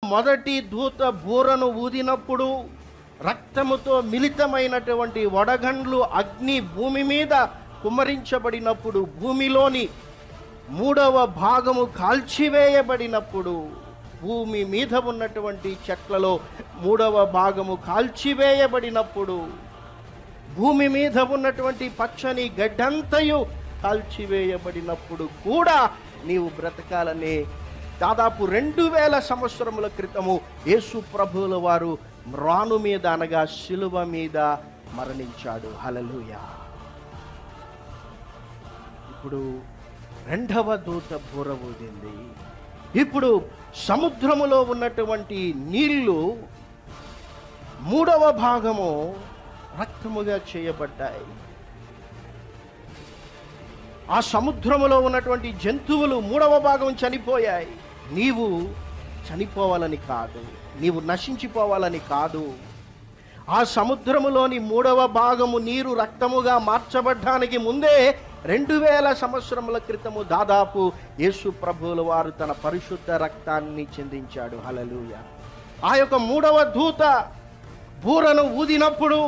మొదటి దూత బూరను ఊదినప్పుడు రక్తముతో మిళితమైనటువంటి వడగండ్లు అగ్ని భూమి మీద కుమ్మరించబడినప్పుడు భూమిలోని మూడవ భాగము కాల్చివేయబడినప్పుడు భూమి మీద ఉన్నటువంటి చెట్లలో మూడవ భాగము కాల్చివేయబడినప్పుడు భూమి మీద ఉన్నటువంటి పచ్చని గడ్డంతయు కాల్చివేయబడినప్పుడు కూడా నీవు బ్రతకాలని దాదాపు రెండు వేల సంవత్సరముల క్రితము యేసు ప్రభువుల వారు రాను మీద అనగా శిలువ మీద మరణించాడు హలలుయా ఇప్పుడు రెండవ దూత బూర ఊదింది ఇప్పుడు సముద్రములో ఉన్నటువంటి నీళ్లు మూడవ భాగము రక్తముగా చేయబడ్డాయి ఆ సముద్రములో ఉన్నటువంటి జంతువులు మూడవ భాగం చనిపోయాయి నీవు చనిపోవాలని కాదు నీవు నశించిపోవాలని కాదు ఆ సముద్రములోని మూడవ భాగము నీరు రక్తముగా మార్చబడ్డానికి ముందే రెండు వేల సంవత్సరముల క్రితము దాదాపు యేసు ప్రభువుల వారు తన పరిశుద్ధ రక్తాన్ని చెందించాడు హలలుయ ఆ యొక్క మూడవ దూత బూరను ఊదినప్పుడు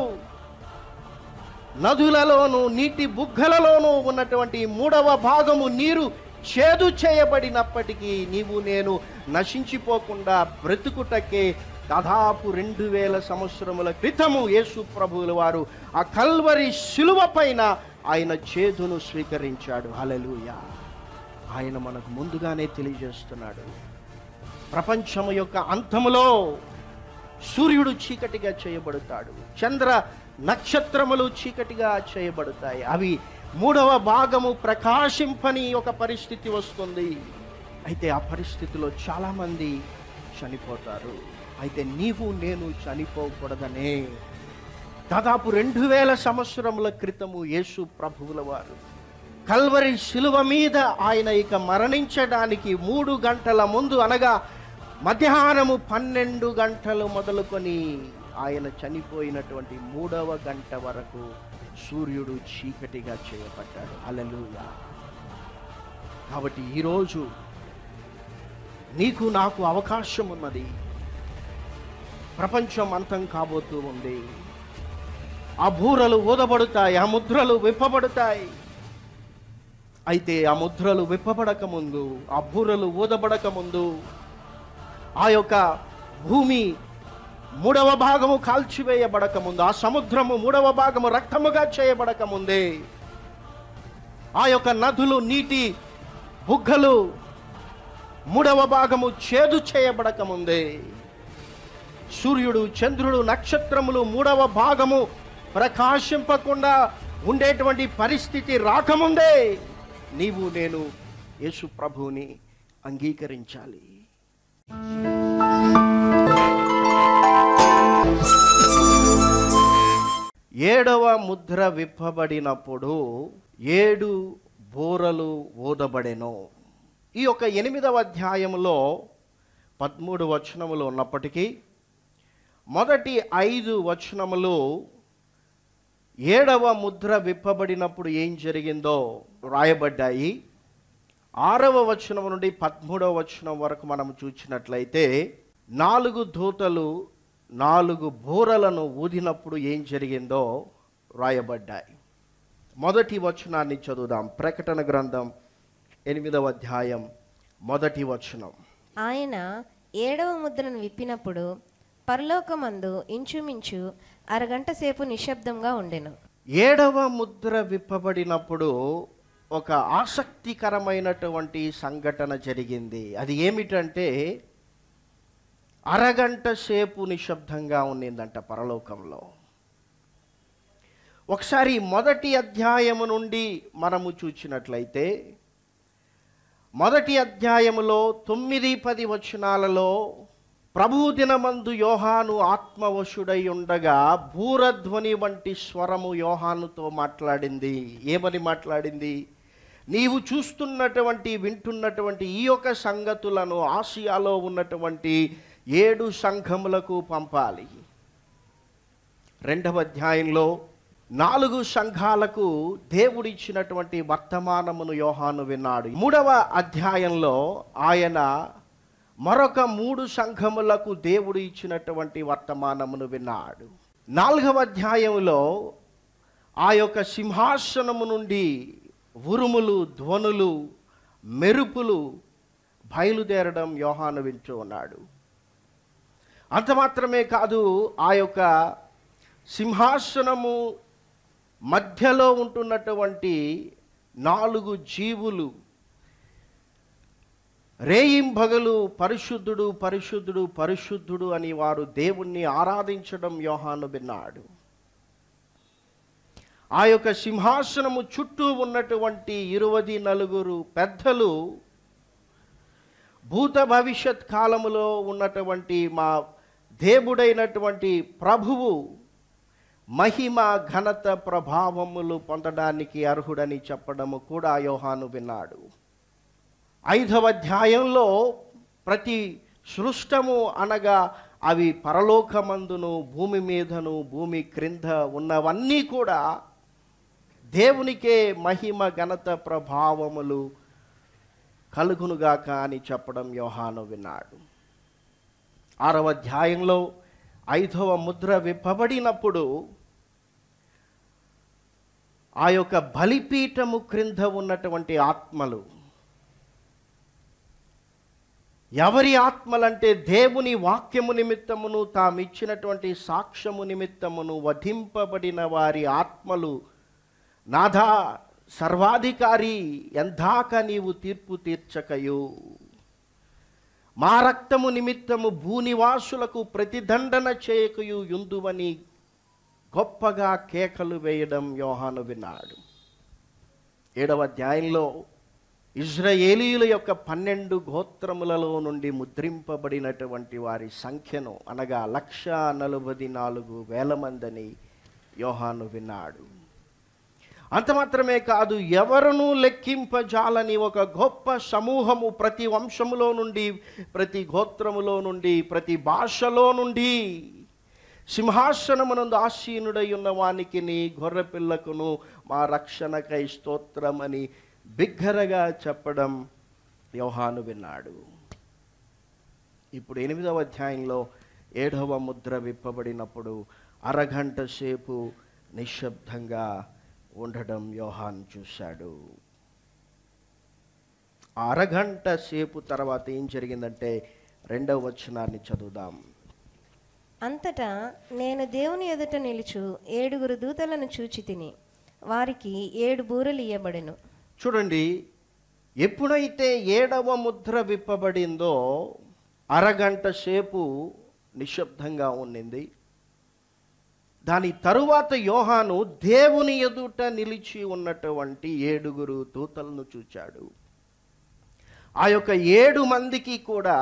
నదులలోను నీటి బుగ్గలలోనూ ఉన్నటువంటి మూడవ భాగము నీరు చేదు చేయబడినప్పటికీ నీవు నేను నశించిపోకుండా బ్రతుకుటకే దాదాపు రెండు వేల సంవత్సరముల క్రితము యేసు ప్రభువుల వారు ఆ కల్వరి శిలువ పైన ఆయన చేదును స్వీకరించాడు హలలుయ ఆయన మనకు ముందుగానే తెలియజేస్తున్నాడు ప్రపంచము యొక్క అంతములో సూర్యుడు చీకటిగా చేయబడతాడు చంద్ర నక్షత్రములు చీకటిగా చేయబడతాయి అవి మూడవ భాగము ప్రకాశింపని ఒక పరిస్థితి వస్తుంది అయితే ఆ పరిస్థితిలో చాలామంది చనిపోతారు అయితే నీవు నేను చనిపోకూడదనే దాదాపు రెండు వేల సంవత్సరముల క్రితము యేసు ప్రభువుల వారు కల్వరి శిలువ మీద ఆయన ఇక మరణించడానికి మూడు గంటల ముందు అనగా మధ్యాహ్నము పన్నెండు గంటలు మొదలుకొని ఆయన చనిపోయినటువంటి మూడవ గంట వరకు సూర్యుడు చీకటిగా చేయబడ్డాడు అలలుగా కాబట్టి ఈరోజు నీకు నాకు అవకాశం ఉన్నది ప్రపంచం అంతం కాబోతూ ఉంది ఆ బూరలు ఊదబడుతాయి ఆ ముద్రలు విప్పబడతాయి అయితే ఆ ముద్రలు విప్పబడక ముందు ఆ బూరలు ఊదబడక ముందు ఆ యొక్క భూమి మూడవ భాగము కాల్చివేయబడక ముందు ఆ సముద్రము మూడవ భాగము రక్తముగా చేయబడక ముందే ఆ యొక్క నదులు నీటి బుగ్గలు మూడవ భాగము చేదు చేయబడక ముందే సూర్యుడు చంద్రుడు నక్షత్రములు మూడవ భాగము ప్రకాశింపకుండా ఉండేటువంటి పరిస్థితి రాకముందే నీవు నేను యేసు ప్రభువుని అంగీకరించాలి ఏడవ ముద్ర విప్పబడినప్పుడు ఏడు బోరలు ఊదబడెను ఈ యొక్క ఎనిమిదవ అధ్యాయంలో పదమూడు వచనములు ఉన్నప్పటికీ మొదటి ఐదు వచనములు ఏడవ ముద్ర విప్పబడినప్పుడు ఏం జరిగిందో రాయబడ్డాయి ఆరవ వచనం నుండి పదమూడవ వచనం వరకు మనం చూసినట్లయితే నాలుగు దూతలు నాలుగు బూరలను ఊదినప్పుడు ఏం జరిగిందో రాయబడ్డాయి మొదటి వచనాన్ని చదువుదాం ప్రకటన గ్రంథం ఎనిమిదవ అధ్యాయం మొదటి వచనం ఆయన ఏడవ ముద్రను విప్పినప్పుడు పరలోకమందు ఇంచుమించు అరగంట సేపు నిశ్శబ్దంగా ఉండెను ఏడవ ముద్ర విప్పబడినప్పుడు ఒక ఆసక్తికరమైనటువంటి సంఘటన జరిగింది అది ఏమిటంటే అరగంట సేపు నిశ్శబ్దంగా ఉన్నిందంట పరలోకంలో ఒకసారి మొదటి అధ్యాయము నుండి మనము చూచినట్లయితే మొదటి అధ్యాయములో తొమ్మిది పది వచనాలలో ప్రభు దినమందు యోహాను ఆత్మవశుడై ఉండగా భూరధ్వని వంటి స్వరము యోహానుతో మాట్లాడింది ఏమని మాట్లాడింది నీవు చూస్తున్నటువంటి వింటున్నటువంటి ఈ యొక్క సంగతులను ఆసియాలో ఉన్నటువంటి ఏడు సంఘములకు పంపాలి రెండవ అధ్యాయంలో నాలుగు సంఘాలకు దేవుడిచ్చినటువంటి వర్తమానమును యోహాను విన్నాడు మూడవ అధ్యాయంలో ఆయన మరొక మూడు సంఘములకు దేవుడు ఇచ్చినటువంటి వర్తమానమును విన్నాడు నాలుగవ అధ్యాయంలో ఆ యొక్క సింహాసనము నుండి ఉరుములు ధ్వనులు మెరుపులు బయలుదేరడం యోహాను వింటూ ఉన్నాడు అంత మాత్రమే కాదు ఆ యొక్క సింహాసనము మధ్యలో ఉంటున్నటువంటి నాలుగు జీవులు రేయింబగలు పరిశుద్ధుడు పరిశుద్ధుడు పరిశుద్ధుడు అని వారు దేవుణ్ణి ఆరాధించడం యోహాను విన్నాడు ఆ యొక్క సింహాసనము చుట్టూ ఉన్నటువంటి ఇరువది నలుగురు పెద్దలు భూత భవిష్యత్ కాలములో ఉన్నటువంటి మా దేవుడైనటువంటి ప్రభువు మహిమ ఘనత ప్రభావములు పొందడానికి అర్హుడని చెప్పడము కూడా యోహాను విన్నాడు ఐదవ అధ్యాయంలో ప్రతి సృష్టము అనగా అవి పరలోకమందును భూమి మీదను భూమి క్రింద ఉన్నవన్నీ కూడా దేవునికే మహిమ ఘనత ప్రభావములు కలుగునుగాక అని చెప్పడం యోహాను విన్నాడు ఆరవ అధ్యాయంలో ఐదవ ముద్ర విప్పబడినప్పుడు ఆ యొక్క బలిపీఠము క్రింద ఉన్నటువంటి ఆత్మలు ఎవరి ఆత్మలంటే దేవుని వాక్యము నిమిత్తమును తామిచ్చినటువంటి సాక్ష్యము నిమిత్తమును వధింపబడిన వారి ఆత్మలు నాథా సర్వాధికారి ఎందాక నీవు తీర్పు తీర్చకయు మా రక్తము నిమిత్తము భూనివాసులకు ప్రతిదండన చేయకయు యుందువని గొప్పగా కేకలు వేయడం యోహాను విన్నాడు ఏడవ అధ్యాయంలో ఇజ్రాయేలీల యొక్క పన్నెండు గోత్రములలో నుండి ముద్రింపబడినటువంటి వారి సంఖ్యను అనగా లక్ష నలభై నాలుగు వేల మందని యోహాను విన్నాడు అంత మాత్రమే కాదు ఎవరునూ లెక్కింపజాలని ఒక గొప్ప సమూహము ప్రతి వంశములో నుండి ప్రతి గోత్రములో నుండి ప్రతి భాషలో నుండి సింహాసనమునందు ఆసీనుడై ఉన్న వానికి నీ గొర్రెపిల్లకును మా రక్షణకై స్తోత్రమని బిగ్గరగా చెప్పడం యోహాను విన్నాడు ఇప్పుడు ఎనిమిదవ అధ్యాయంలో ఏడవ ముద్ర విప్పబడినప్పుడు అరగంట సేపు నిశ్శబ్దంగా ఉండడం యోహాన్ చూశాడు ఆ అరగంట సేపు తర్వాత ఏం జరిగిందంటే రెండవ వచనాన్ని చదువుదాం అంతటా నేను దేవుని ఎదుట నిలుచు ఏడుగురు దూతలను చూచి తిని వారికి ఏడు బూరలు ఇయ్యబడెను చూడండి ఎప్పుడైతే ఏడవ ముద్ర విప్పబడిందో అరగంట సేపు నిశ్శబ్దంగా ఉండింది దాని తరువాత యోహాను దేవుని ఎదుట నిలిచి ఉన్నటువంటి ఏడుగురు దూతలను చూచాడు ఆ యొక్క ఏడు మందికి కూడా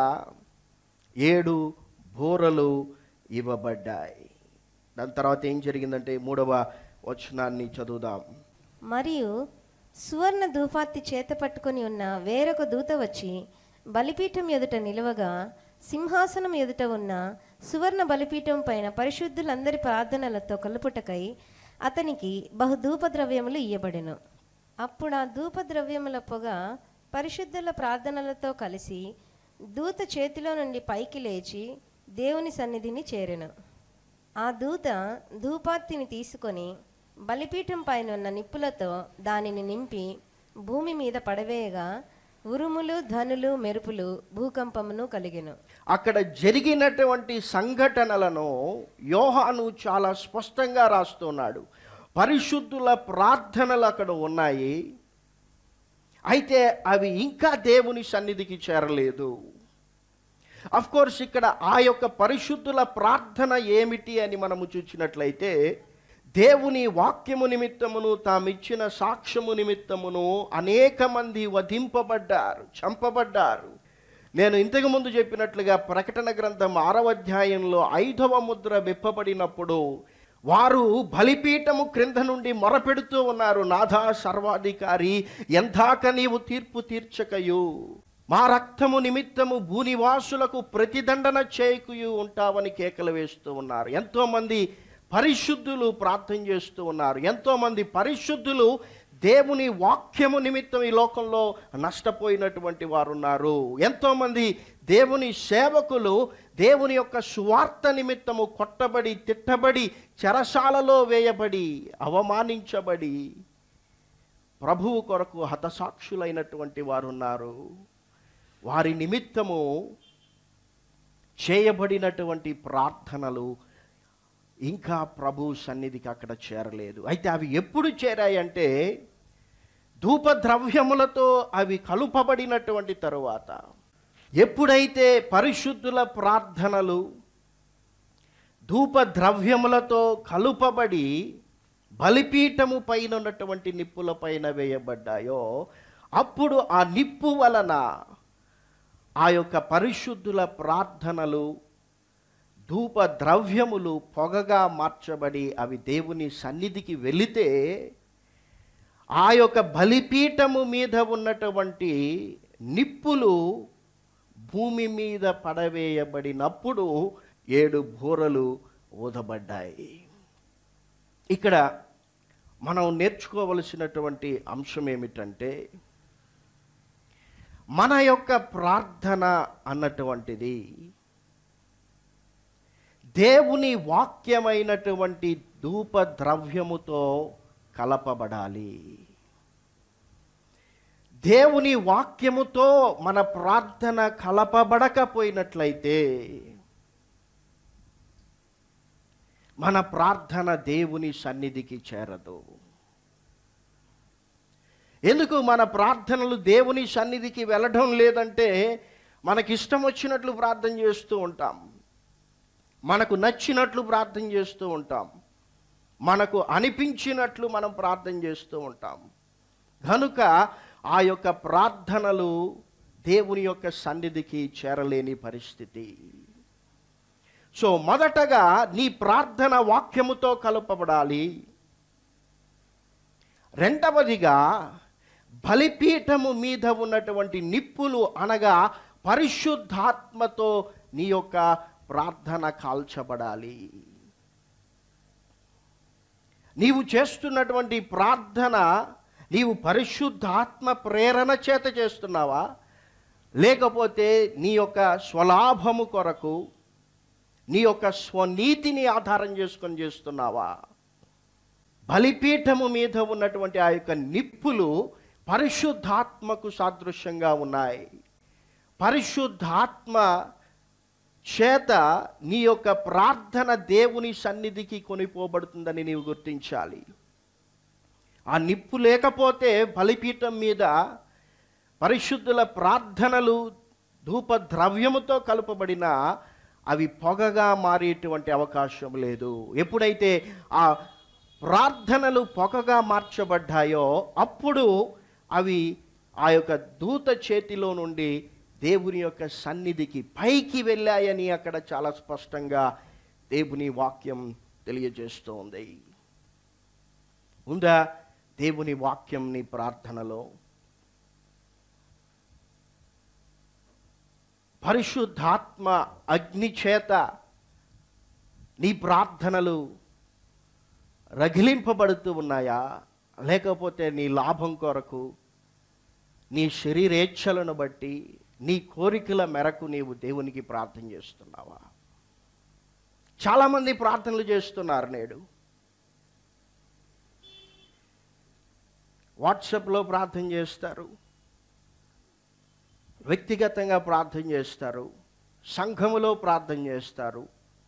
ఏడు బోరలు ఇవ్వబడ్డాయి దాని తర్వాత ఏం జరిగిందంటే మూడవ వచనాన్ని చదువుదాం మరియు సువర్ణ ధూపార్తి చేత పట్టుకొని ఉన్న వేరొక దూత వచ్చి బలిపీఠం ఎదుట నిలవగా సింహాసనం ఎదుట ఉన్న సువర్ణ బలిపీఠం పైన పరిశుద్ధులందరి ప్రార్థనలతో కలుపుటకై అతనికి బహుధూప ద్రవ్యములు ఇయ్యబడెను అప్పుడు ఆ ధూప ద్రవ్యముల పొగ పరిశుద్ధుల ప్రార్థనలతో కలిసి దూత చేతిలో నుండి పైకి లేచి దేవుని సన్నిధిని చేరెను ఆ దూత ధూపార్తిని తీసుకొని బలిపీఠం పైన ఉన్న నిప్పులతో దానిని నింపి భూమి మీద పడవేయగా ఉరుములు ధ్వనులు మెరుపులు భూకంపమును కలిగెను అక్కడ జరిగినటువంటి సంఘటనలను యోహాను చాలా స్పష్టంగా రాస్తున్నాడు పరిశుద్ధుల ప్రార్థనలు అక్కడ ఉన్నాయి అయితే అవి ఇంకా దేవుని సన్నిధికి చేరలేదు అఫ్ కోర్స్ ఇక్కడ ఆ యొక్క పరిశుద్ధుల ప్రార్థన ఏమిటి అని మనము చూసినట్లయితే దేవుని వాక్యము నిమిత్తమును తామిచ్చిన సాక్ష్యము నిమిత్తమును అనేక మంది వధింపబడ్డారు చంపబడ్డారు నేను ఇంతకు ముందు చెప్పినట్లుగా ప్రకటన గ్రంథం ఆరవ అధ్యాయంలో ఐదవ ముద్ర విప్పబడినప్పుడు వారు బలిపీఠము క్రింద నుండి మొరపెడుతూ ఉన్నారు నాథా సర్వాధికారి ఎందాక నీవు తీర్పు తీర్చకయు మా రక్తము నిమిత్తము భూనివాసులకు ప్రతిదండన చేయకుయు ఉంటావని కేకలు వేస్తూ ఉన్నారు ఎంతోమంది పరిశుద్ధులు ప్రార్థన చేస్తూ ఉన్నారు ఎంతోమంది పరిశుద్ధులు దేవుని వాక్యము నిమిత్తం ఈ లోకంలో నష్టపోయినటువంటి వారు ఉన్నారు ఎంతోమంది దేవుని సేవకులు దేవుని యొక్క సువార్త నిమిత్తము కొట్టబడి తిట్టబడి చెరసాలలో వేయబడి అవమానించబడి ప్రభువు కొరకు హతసాక్షులైనటువంటి వారు ఉన్నారు వారి నిమిత్తము చేయబడినటువంటి ప్రార్థనలు ఇంకా ప్రభు సన్నిధికి అక్కడ చేరలేదు అయితే అవి ఎప్పుడు చేరాయంటే ధూపద్రవ్యములతో అవి కలుపబడినటువంటి తరువాత ఎప్పుడైతే పరిశుద్ధుల ప్రార్థనలు ధూపద్రవ్యములతో కలుపబడి బలిపీఠము పైన ఉన్నటువంటి నిప్పుల పైన వేయబడ్డాయో అప్పుడు ఆ నిప్పు వలన ఆ యొక్క పరిశుద్ధుల ప్రార్థనలు ధూప ద్రవ్యములు పొగగా మార్చబడి అవి దేవుని సన్నిధికి వెళితే ఆ యొక్క బలిపీఠము మీద ఉన్నటువంటి నిప్పులు భూమి మీద పడవేయబడినప్పుడు ఏడు బూరలు ఊదబడ్డాయి ఇక్కడ మనం నేర్చుకోవలసినటువంటి అంశం ఏమిటంటే మన యొక్క ప్రార్థన అన్నటువంటిది దేవుని వాక్యమైనటువంటి ధూప ద్రవ్యముతో కలపబడాలి దేవుని వాక్యముతో మన ప్రార్థన కలపబడకపోయినట్లయితే మన ప్రార్థన దేవుని సన్నిధికి చేరదు ఎందుకు మన ప్రార్థనలు దేవుని సన్నిధికి వెళ్ళడం లేదంటే మనకిష్టం వచ్చినట్లు ప్రార్థన చేస్తూ ఉంటాం మనకు నచ్చినట్లు ప్రార్థన చేస్తూ ఉంటాం మనకు అనిపించినట్లు మనం ప్రార్థన చేస్తూ ఉంటాం కనుక ఆ యొక్క ప్రార్థనలు దేవుని యొక్క సన్నిధికి చేరలేని పరిస్థితి సో మొదటగా నీ ప్రార్థన వాక్యముతో కలుపబడాలి రెండవదిగా బలిపీఠము మీద ఉన్నటువంటి నిప్పులు అనగా పరిశుద్ధాత్మతో నీ యొక్క ప్రార్థన కాల్చబడాలి నీవు చేస్తున్నటువంటి ప్రార్థన నీవు పరిశుద్ధాత్మ ప్రేరణ చేత చేస్తున్నావా లేకపోతే నీ యొక్క స్వలాభము కొరకు నీ యొక్క స్వనీతిని ఆధారం చేసుకొని చేస్తున్నావా బలిపీఠము మీద ఉన్నటువంటి ఆ యొక్క నిప్పులు పరిశుద్ధాత్మకు సాదృశ్యంగా ఉన్నాయి పరిశుద్ధాత్మ చేత నీ యొక్క ప్రార్థన దేవుని సన్నిధికి కొనిపోబడుతుందని నీవు గుర్తించాలి ఆ నిప్పు లేకపోతే బలిపీఠం మీద పరిశుద్ధుల ప్రార్థనలు ధూప ద్రవ్యముతో కలుపబడిన అవి పొగగా మారేటువంటి అవకాశం లేదు ఎప్పుడైతే ఆ ప్రార్థనలు పొగగా మార్చబడ్డాయో అప్పుడు అవి ఆ యొక్క దూత చేతిలో నుండి దేవుని యొక్క సన్నిధికి పైకి వెళ్ళాయని అక్కడ చాలా స్పష్టంగా దేవుని వాక్యం తెలియజేస్తోంది ఉందా దేవుని వాక్యం నీ ప్రార్థనలో పరిశుద్ధాత్మ అగ్ని చేత నీ ప్రార్థనలు రగిలింపబడుతూ ఉన్నాయా లేకపోతే నీ లాభం కొరకు నీ శరీరేచ్ఛలను బట్టి నీ కోరికల మేరకు నీవు దేవునికి ప్రార్థన చేస్తున్నావా చాలామంది ప్రార్థనలు చేస్తున్నారు నేడు వాట్సాప్లో ప్రార్థన చేస్తారు వ్యక్తిగతంగా ప్రార్థన చేస్తారు సంఘములో ప్రార్థన చేస్తారు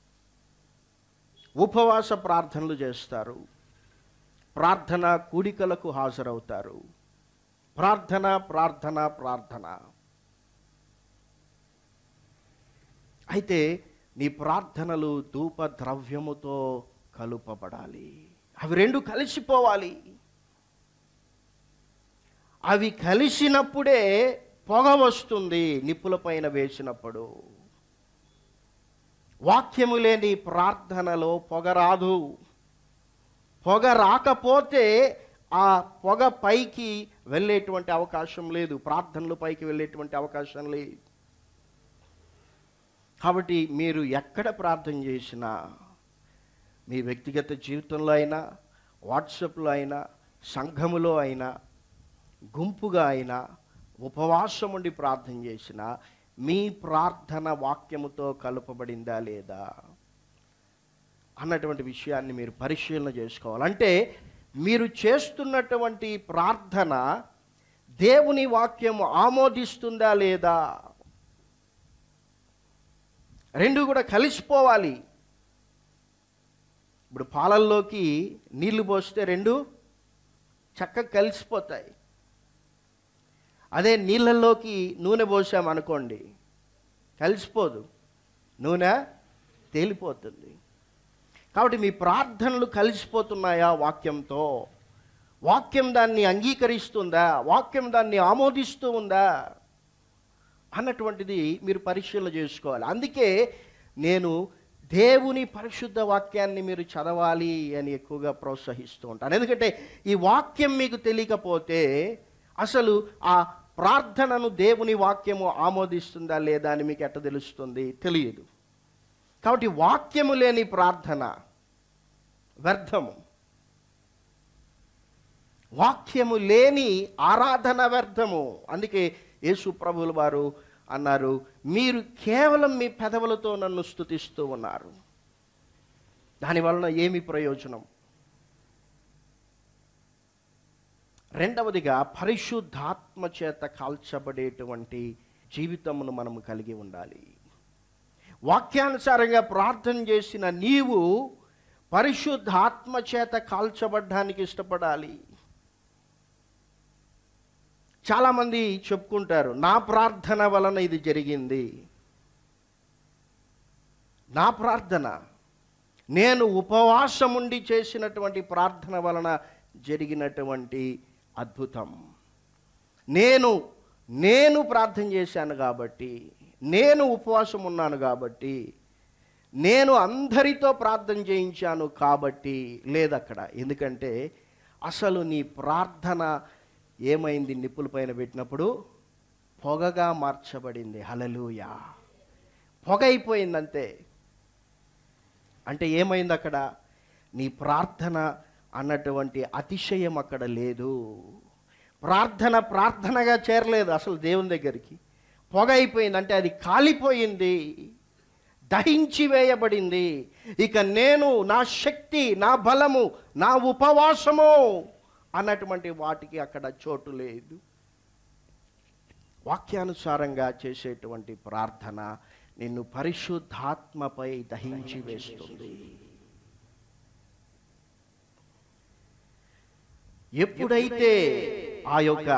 ఉపవాస ప్రార్థనలు చేస్తారు ప్రార్థన కూడికలకు హాజరవుతారు ప్రార్థన ప్రార్థన ప్రార్థన అయితే నీ ప్రార్థనలు ధూప ద్రవ్యముతో కలుపబడాలి అవి రెండు కలిసిపోవాలి అవి కలిసినప్పుడే పొగ వస్తుంది నిప్పుల పైన వేసినప్పుడు వాక్యము లేని ప్రార్థనలో పొగ రాదు పొగ రాకపోతే ఆ పొగ పైకి వెళ్ళేటువంటి అవకాశం లేదు ప్రార్థనలు పైకి వెళ్ళేటువంటి అవకాశం లేదు కాబట్టి మీరు ఎక్కడ ప్రార్థన చేసినా మీ వ్యక్తిగత జీవితంలో అయినా వాట్సాప్లో అయినా సంఘములో అయినా గుంపుగా అయినా ఉపవాసం ఉండి ప్రార్థన చేసిన మీ ప్రార్థన వాక్యముతో కలుపబడిందా లేదా అన్నటువంటి విషయాన్ని మీరు పరిశీలన చేసుకోవాలి అంటే మీరు చేస్తున్నటువంటి ప్రార్థన దేవుని వాక్యము ఆమోదిస్తుందా లేదా రెండు కూడా కలిసిపోవాలి ఇప్పుడు పాలల్లోకి నీళ్లు పోస్తే రెండు చక్కగా కలిసిపోతాయి అదే నీళ్ళల్లోకి నూనె పోసామనుకోండి కలిసిపోదు నూనె తేలిపోతుంది కాబట్టి మీ ప్రార్థనలు కలిసిపోతున్నాయా వాక్యంతో వాక్యం దాన్ని అంగీకరిస్తుందా వాక్యం దాన్ని ఆమోదిస్తూ ఉందా అన్నటువంటిది మీరు పరిశీలన చేసుకోవాలి అందుకే నేను దేవుని పరిశుద్ధ వాక్యాన్ని మీరు చదవాలి అని ఎక్కువగా ప్రోత్సహిస్తూ ఉంటాను ఎందుకంటే ఈ వాక్యం మీకు తెలియకపోతే అసలు ఆ ప్రార్థనను దేవుని వాక్యము ఆమోదిస్తుందా లేదా అని మీకు ఎట్ట తెలుస్తుంది తెలియదు కాబట్టి వాక్యము లేని ప్రార్థన వ్యర్థము వాక్యము లేని ఆరాధన వ్యర్థము అందుకే యేసు ప్రభువుల వారు అన్నారు మీరు కేవలం మీ పెదవులతో నన్ను స్తుతిస్తూ ఉన్నారు దాని వలన ఏమి ప్రయోజనం రెండవదిగా పరిశుద్ధాత్మ చేత కాల్చబడేటువంటి జీవితమును మనము కలిగి ఉండాలి వాక్యానుసారంగా ప్రార్థన చేసిన నీవు పరిశుద్ధాత్మ చేత కాల్చబడ్డానికి ఇష్టపడాలి చాలామంది చెప్పుకుంటారు నా ప్రార్థన వలన ఇది జరిగింది నా ప్రార్థన నేను ఉపవాసం ఉండి చేసినటువంటి ప్రార్థన వలన జరిగినటువంటి అద్భుతం నేను నేను ప్రార్థన చేశాను కాబట్టి నేను ఉపవాసం ఉన్నాను కాబట్టి నేను అందరితో ప్రార్థన చేయించాను కాబట్టి లేదక్కడ ఎందుకంటే అసలు నీ ప్రార్థన ఏమైంది నిప్పుల పైన పెట్టినప్పుడు పొగగా మార్చబడింది హలలుయా పొగ అయిపోయింది అంతే అంటే ఏమైంది అక్కడ నీ ప్రార్థన అన్నటువంటి అతిశయం అక్కడ లేదు ప్రార్థన ప్రార్థనగా చేరలేదు అసలు దేవుని దగ్గరికి పొగ అయిపోయింది అంటే అది కాలిపోయింది దహించి వేయబడింది ఇక నేను నా శక్తి నా బలము నా ఉపవాసము అన్నటువంటి వాటికి అక్కడ చోటు లేదు వాక్యానుసారంగా చేసేటువంటి ప్రార్థన నిన్ను పరిశుద్ధాత్మపై దహించి వేస్తుంది ఎప్పుడైతే ఆ యొక్క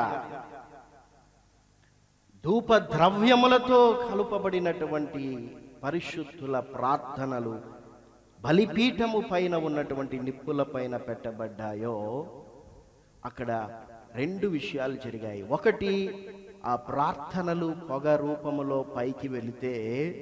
ధూప ద్రవ్యములతో కలుపబడినటువంటి పరిశుద్ధుల ప్రార్థనలు బలిపీఠము పైన ఉన్నటువంటి నిప్పుల పైన పెట్టబడ్డాయో అక్కడ రెండు విషయాలు జరిగాయి ఒకటి ఆ ప్రార్థనలు పొగ రూపములో పైకి వెళితే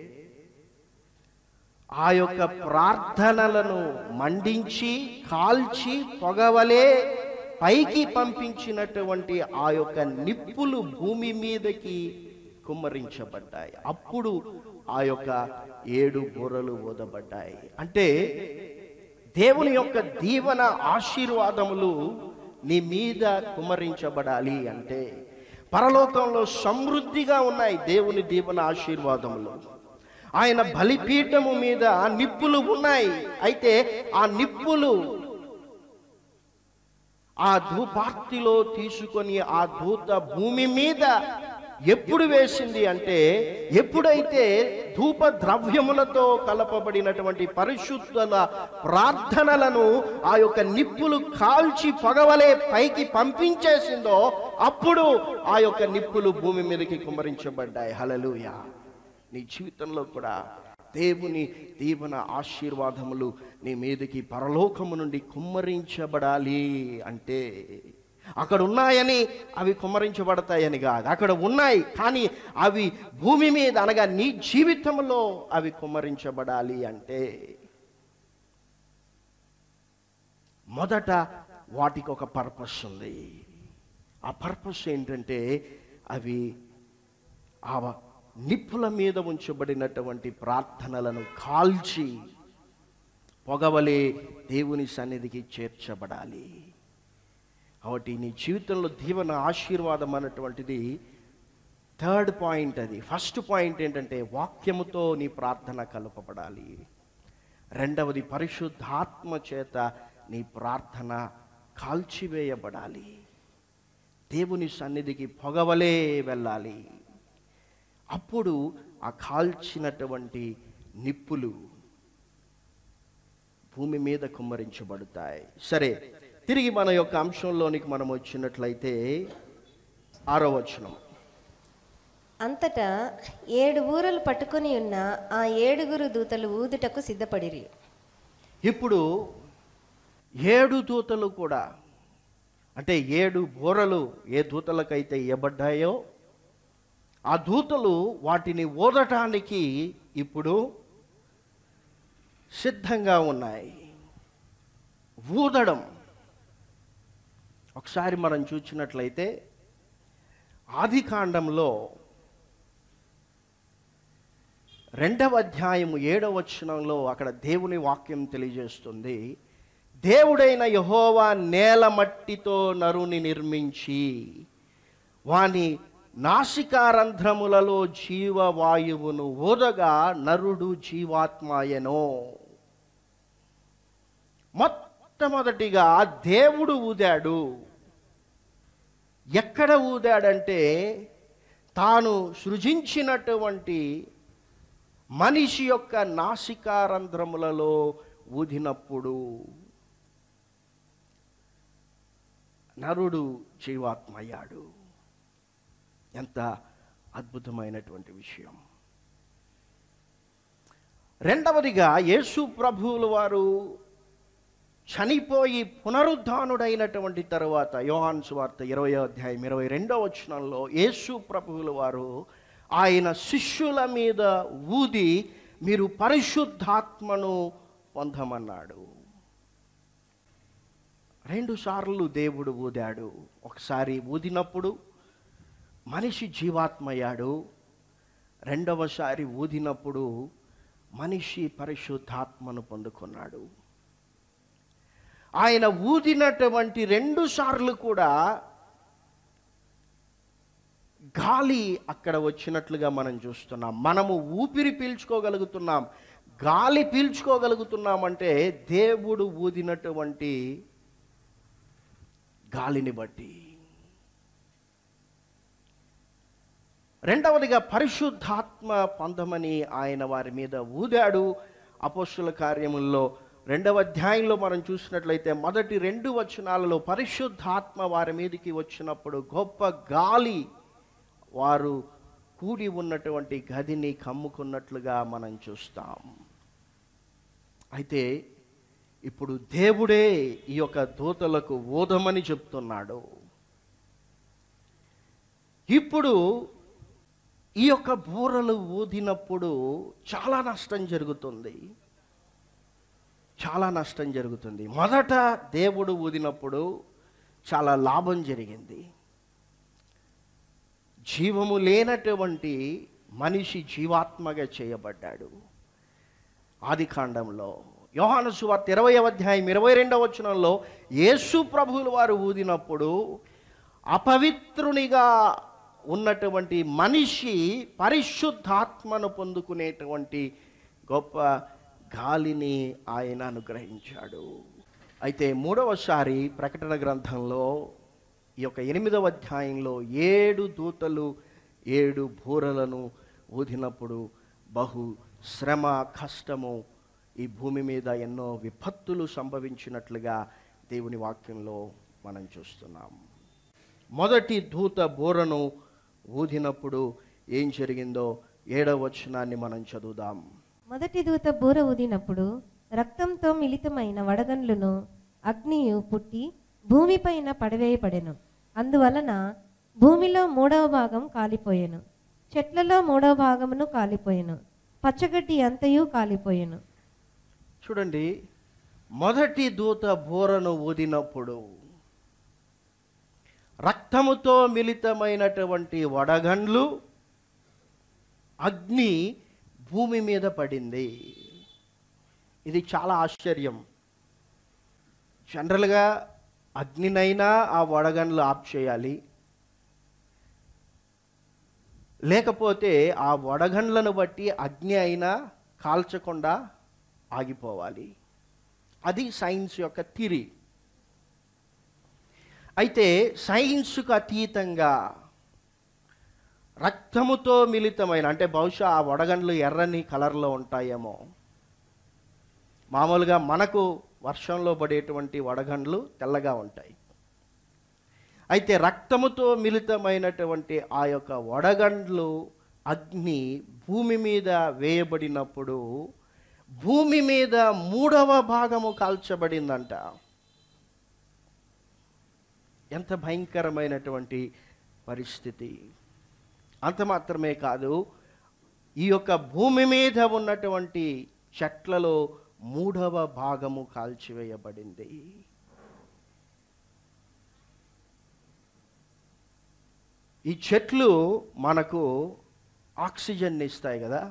ఆ యొక్క ప్రార్థనలను మండించి కాల్చి పొగవలే పైకి పంపించినటువంటి ఆ యొక్క నిప్పులు భూమి మీదకి కుమ్మరించబడ్డాయి అప్పుడు ఆ యొక్క ఏడు బుర్రలు ఊదబడ్డాయి అంటే దేవుని యొక్క దీవన ఆశీర్వాదములు నీ మీద కుమ్మరించబడాలి అంటే పరలోకంలో సమృద్ధిగా ఉన్నాయి దేవుని దీవన ఆశీర్వాదములు ఆయన బలిపీఠము మీద నిప్పులు ఉన్నాయి అయితే ఆ నిప్పులు ఆ ధూపార్తిలో తీసుకొని ఆ దూత భూమి మీద ఎప్పుడు వేసింది అంటే ఎప్పుడైతే ధూప ద్రవ్యములతో కలపబడినటువంటి పరిశుద్ధుల ప్రార్థనలను ఆ యొక్క నిప్పులు కాల్చి పొగవలే పైకి పంపించేసిందో అప్పుడు ఆ యొక్క నిప్పులు భూమి మీదకి కుమ్మరించబడ్డాయి హలలుయా నీ జీవితంలో కూడా దేవుని దీవెన ఆశీర్వాదములు నీ మీదకి పరలోకము నుండి కుమ్మరించబడాలి అంటే అక్కడ ఉన్నాయని అవి కుమ్మరించబడతాయని కాదు అక్కడ ఉన్నాయి కానీ అవి భూమి మీద అనగా నీ జీవితంలో అవి కుమ్మరించబడాలి అంటే మొదట వాటికి ఒక పర్పస్ ఉంది ఆ పర్పస్ ఏంటంటే అవి ఆ నిప్పుల మీద ఉంచబడినటువంటి ప్రార్థనలను కాల్చి పొగవలే దేవుని సన్నిధికి చేర్చబడాలి కాబట్టి నీ జీవితంలో దీవెన ఆశీర్వాదం అన్నటువంటిది థర్డ్ పాయింట్ అది ఫస్ట్ పాయింట్ ఏంటంటే వాక్యముతో నీ ప్రార్థన కలపబడాలి రెండవది పరిశుద్ధాత్మ చేత నీ ప్రార్థన కాల్చివేయబడాలి దేవుని సన్నిధికి పొగవలే వెళ్ళాలి అప్పుడు ఆ కాల్చినటువంటి నిప్పులు భూమి మీద కుమ్మరించబడతాయి సరే తిరిగి మన యొక్క అంశంలోనికి మనం వచ్చినట్లయితే ఆరో వచనం అంతటా ఏడు ఊరలు పట్టుకొని ఉన్న ఆ ఏడుగురు దూతలు ఊదుటకు సిద్ధపడిరి ఇప్పుడు ఏడు దూతలు కూడా అంటే ఏడు బోరలు ఏ దూతలకైతే ఇవ్వబడ్డాయో ఆ దూతలు వాటిని ఓదటానికి ఇప్పుడు సిద్ధంగా ఉన్నాయి ఊదడం ఒకసారి మనం చూసినట్లయితే ఆది కాండంలో రెండవ అధ్యాయము ఏడవ వచనంలో అక్కడ దేవుని వాక్యం తెలియజేస్తుంది దేవుడైన యహోవా నేల మట్టితో నరుని నిర్మించి వాని నాసికారంధ్రములలో జీవవాయువును ఊదగా నరుడు జీవాత్మాయనో మొట్టమొదటిగా దేవుడు ఊదాడు ఎక్కడ ఊదాడంటే తాను సృజించినటువంటి మనిషి యొక్క నాసికారంధ్రములలో ఊదినప్పుడు నరుడు జీవాత్మయ్యాడు ఎంత అద్భుతమైనటువంటి విషయం రెండవదిగా యేసు ప్రభువుల వారు చనిపోయి పునరుద్ధానుడైనటువంటి తరువాత యోహాన్ సువార్త ఇరవై అధ్యాయం ఇరవై రెండవ వచనంలో యేసు ప్రభువుల వారు ఆయన శిష్యుల మీద ఊది మీరు పరిశుద్ధాత్మను పొందమన్నాడు రెండు సార్లు దేవుడు ఊదాడు ఒకసారి ఊదినప్పుడు మనిషి జీవాత్మయ్యాడు రెండవసారి ఊదినప్పుడు మనిషి పరిశుద్ధాత్మను పొందుకున్నాడు ఆయన ఊదినటువంటి రెండు సార్లు కూడా గాలి అక్కడ వచ్చినట్లుగా మనం చూస్తున్నాం మనము ఊపిరి పీల్చుకోగలుగుతున్నాం గాలి పీల్చుకోగలుగుతున్నామంటే దేవుడు ఊదినటువంటి గాలిని బట్టి రెండవదిగా పరిశుద్ధాత్మ పొందమని ఆయన వారి మీద ఊదాడు అపోస్తుల కార్యముల్లో రెండవ అధ్యాయంలో మనం చూసినట్లయితే మొదటి రెండు వచనాలలో పరిశుద్ధాత్మ వారి మీదకి వచ్చినప్పుడు గొప్ప గాలి వారు కూడి ఉన్నటువంటి గదిని కమ్ముకున్నట్లుగా మనం చూస్తాం అయితే ఇప్పుడు దేవుడే ఈ యొక్క దూతలకు ఊదమని చెప్తున్నాడు ఇప్పుడు ఈ యొక్క బూరలు ఊదినప్పుడు చాలా నష్టం జరుగుతుంది చాలా నష్టం జరుగుతుంది మొదట దేవుడు ఊదినప్పుడు చాలా లాభం జరిగింది జీవము లేనటువంటి మనిషి జీవాత్మగా చేయబడ్డాడు ఆది కాండంలో యోహాను సువార్త ఇరవై అధ్యాయం ఇరవై రెండవ వచనంలో యేసు ప్రభువుల వారు ఊదినప్పుడు అపవిత్రునిగా ఉన్నటువంటి మనిషి పరిశుద్ధాత్మను పొందుకునేటువంటి గొప్ప గాలిని ఆయన అనుగ్రహించాడు అయితే మూడవసారి ప్రకటన గ్రంథంలో ఈ యొక్క ఎనిమిదవ అధ్యాయంలో ఏడు దూతలు ఏడు బూరలను ఊదినప్పుడు బహు శ్రమ కష్టము ఈ భూమి మీద ఎన్నో విపత్తులు సంభవించినట్లుగా దేవుని వాక్యంలో మనం చూస్తున్నాం మొదటి దూత బూరను ఊదినప్పుడు ఏం జరిగిందో ఏడవ వచనాన్ని మనం చదువుదాం మొదటి దూత బూర ఊదినప్పుడు రక్తంతో మిళితమైన వడగండ్లును అగ్నియు పుట్టి భూమిపైన పడవేయబడెను అందువలన భూమిలో మూడవ భాగం కాలిపోయెను చెట్లలో మూడవ భాగమును కాలిపోయెను పచ్చగడ్డి అంతయు కాలిపోయెను చూడండి మొదటి దూత బూరను ఊదినప్పుడు రక్తముతో మిళితమైనటువంటి వడగండ్లు అగ్ని భూమి మీద పడింది ఇది చాలా ఆశ్చర్యం జనరల్గా అగ్నినైనా ఆ వడగండ్లు ఆఫ్ చేయాలి లేకపోతే ఆ వడగండ్లను బట్టి అగ్ని అయినా కాల్చకుండా ఆగిపోవాలి అది సైన్స్ యొక్క థిరీ అయితే సైన్స్కు అతీతంగా రక్తముతో మిళితమైన అంటే బహుశా ఆ వడగండ్లు ఎర్రని కలర్లో ఉంటాయేమో మామూలుగా మనకు వర్షంలో పడేటువంటి వడగండ్లు తెల్లగా ఉంటాయి అయితే రక్తముతో మిళితమైనటువంటి ఆ యొక్క వడగండ్లు అగ్ని భూమి మీద వేయబడినప్పుడు భూమి మీద మూడవ భాగము కాల్చబడిందంట ఎంత భయంకరమైనటువంటి పరిస్థితి అంత మాత్రమే కాదు ఈ యొక్క భూమి మీద ఉన్నటువంటి చెట్లలో మూడవ భాగము కాల్చివేయబడింది ఈ చెట్లు మనకు ఆక్సిజన్ ఇస్తాయి కదా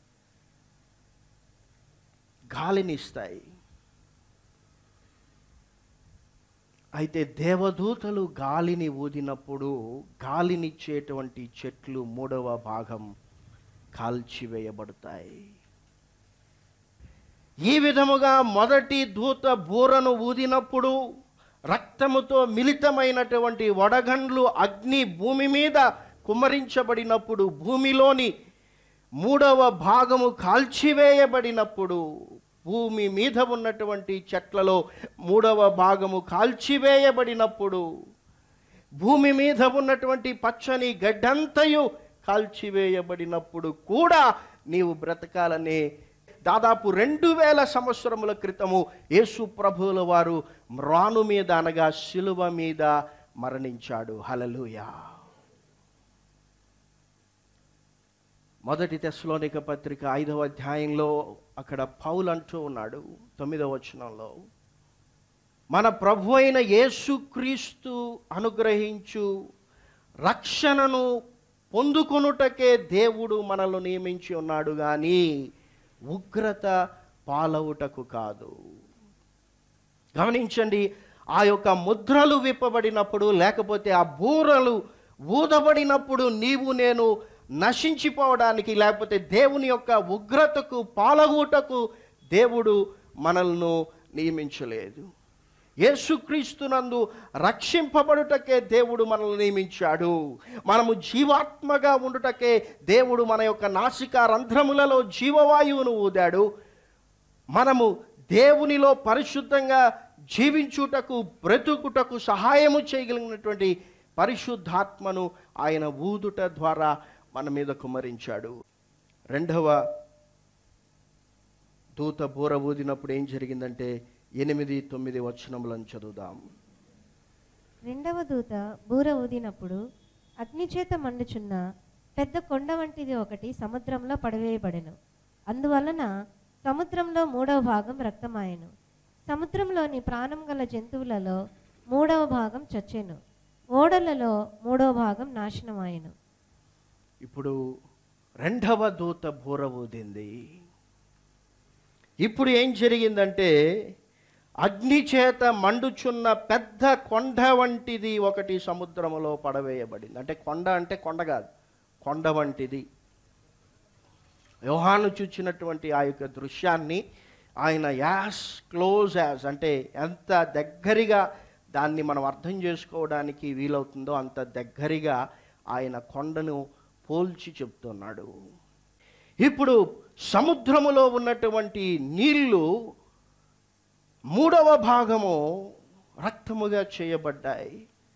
గాలిని ఇస్తాయి అయితే దేవదూతలు గాలిని ఊదినప్పుడు గాలినిచ్చేటువంటి చెట్లు మూడవ భాగం కాల్చివేయబడతాయి ఈ విధముగా మొదటి దూత బూరను ఊదినప్పుడు రక్తముతో మిళితమైనటువంటి వడగండ్లు అగ్ని భూమి మీద కుమ్మరించబడినప్పుడు భూమిలోని మూడవ భాగము కాల్చివేయబడినప్పుడు భూమి మీద ఉన్నటువంటి చెట్లలో మూడవ భాగము కాల్చివేయబడినప్పుడు భూమి మీద ఉన్నటువంటి పచ్చని గడ్డంతయు కాల్చివేయబడినప్పుడు కూడా నీవు బ్రతకాలనే దాదాపు రెండు వేల సంవత్సరముల క్రితము యేసు ప్రభువుల వారు మ్రాను మీద అనగా శిలువ మీద మరణించాడు హలలుయా మొదటి తెస్లోనిక పత్రిక ఐదవ అధ్యాయంలో అక్కడ పౌలు అంటూ ఉన్నాడు తొమ్మిదవ వచనంలో మన ప్రభు అయిన యేసుక్రీస్తు అనుగ్రహించు రక్షణను పొందుకొనుటకే దేవుడు మనల్ని నియమించి ఉన్నాడు కానీ ఉగ్రత పాలవుటకు కాదు గమనించండి ఆ యొక్క ముద్రలు విప్పబడినప్పుడు లేకపోతే ఆ బూరలు ఊదబడినప్పుడు నీవు నేను నశించిపోవడానికి లేకపోతే దేవుని యొక్క ఉగ్రతకు పాలగుటకు దేవుడు మనల్ని నియమించలేదు యేసుక్రీస్తునందు రక్షింపబడుటకే దేవుడు మనల్ని నియమించాడు మనము జీవాత్మగా ఉండుటకే దేవుడు మన యొక్క నాసిక రంధ్రములలో జీవవాయువును ఊదాడు మనము దేవునిలో పరిశుద్ధంగా జీవించుటకు బ్రతుకుటకు సహాయము చేయగలిగినటువంటి పరిశుద్ధాత్మను ఆయన ఊదుట ద్వారా మన మీద కుమ్మరించాడు రెండవ దూత బూర ఊదినప్పుడు ఏం జరిగిందంటే ఎనిమిది తొమ్మిది వచనములను చదువుదాం రెండవ దూత బూర ఊదినప్పుడు అగ్నిచేత మండుచున్న పెద్ద కొండ వంటిది ఒకటి సముద్రంలో పడవేయబడెను అందువలన సముద్రంలో మూడవ భాగం రక్తమాయెను సముద్రంలోని ప్రాణం గల జంతువులలో మూడవ భాగం చచ్చెను ఓడలలో మూడవ భాగం నాశనమాయెను ఇప్పుడు రెండవ దూత బూర ఊదింది ఇప్పుడు ఏం జరిగిందంటే అగ్ని చేత మండుచున్న పెద్ద కొండ వంటిది ఒకటి సముద్రములో పడవేయబడింది అంటే కొండ అంటే కొండ కాదు కొండ వంటిది యోహాను చూచినటువంటి ఆ యొక్క దృశ్యాన్ని ఆయన యాస్ క్లోజ్ యాజ్ అంటే ఎంత దగ్గరగా దాన్ని మనం అర్థం చేసుకోవడానికి వీలవుతుందో అంత దగ్గరగా ఆయన కొండను పోల్చి చెప్తున్నాడు ఇప్పుడు సముద్రములో ఉన్నటువంటి నీళ్లు మూడవ భాగము రక్తముగా చేయబడ్డాయి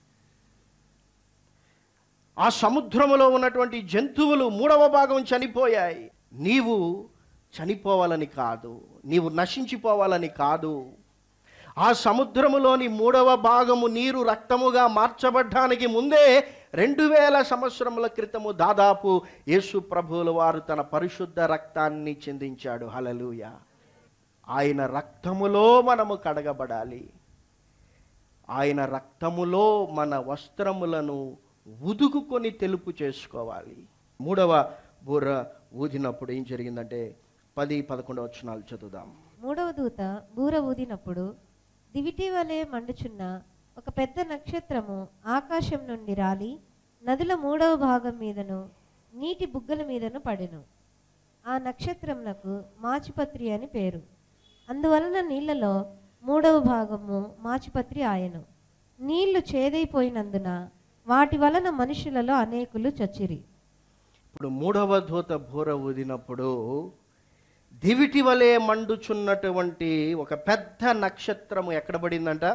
ఆ సముద్రములో ఉన్నటువంటి జంతువులు మూడవ భాగం చనిపోయాయి నీవు చనిపోవాలని కాదు నీవు నశించిపోవాలని కాదు ఆ సముద్రములోని మూడవ భాగము నీరు రక్తముగా మార్చబడ్డానికి ముందే రెండు వేల సంవత్సరముల క్రితము దాదాపు యేసు ప్రభువుల వారు తన పరిశుద్ధ రక్తాన్ని చెందించాడు హలలుయ ఆయన రక్తములో మనము కడగబడాలి ఆయన రక్తములో మన వస్త్రములను ఉదుకుకొని తెలుపు చేసుకోవాలి మూడవ బుర్ర ఊదినప్పుడు ఏం జరిగిందంటే పది పదకొండవ వచనాలు చదువుదాం మూడవ దూత బూర ఊదినప్పుడు దివిటి వలె మండుచున్న ఒక పెద్ద నక్షత్రము ఆకాశం నుండి రాలి నదుల మూడవ భాగం మీదను నీటి బుగ్గల మీదను పడెను ఆ నక్షత్రమునకు మాచిపత్రి అని పేరు అందువలన నీళ్లలో మూడవ భాగము మాచిపత్రి ఆయను నీళ్లు చేదైపోయినందున వాటి వలన మనుషులలో అనేకులు చచ్చిరి ఇప్పుడు మూడవ దూత బూర ఊదినప్పుడు దివిటి వలె మండుచున్నటువంటి ఒక పెద్ద నక్షత్రము ఎక్కడ పడిందంట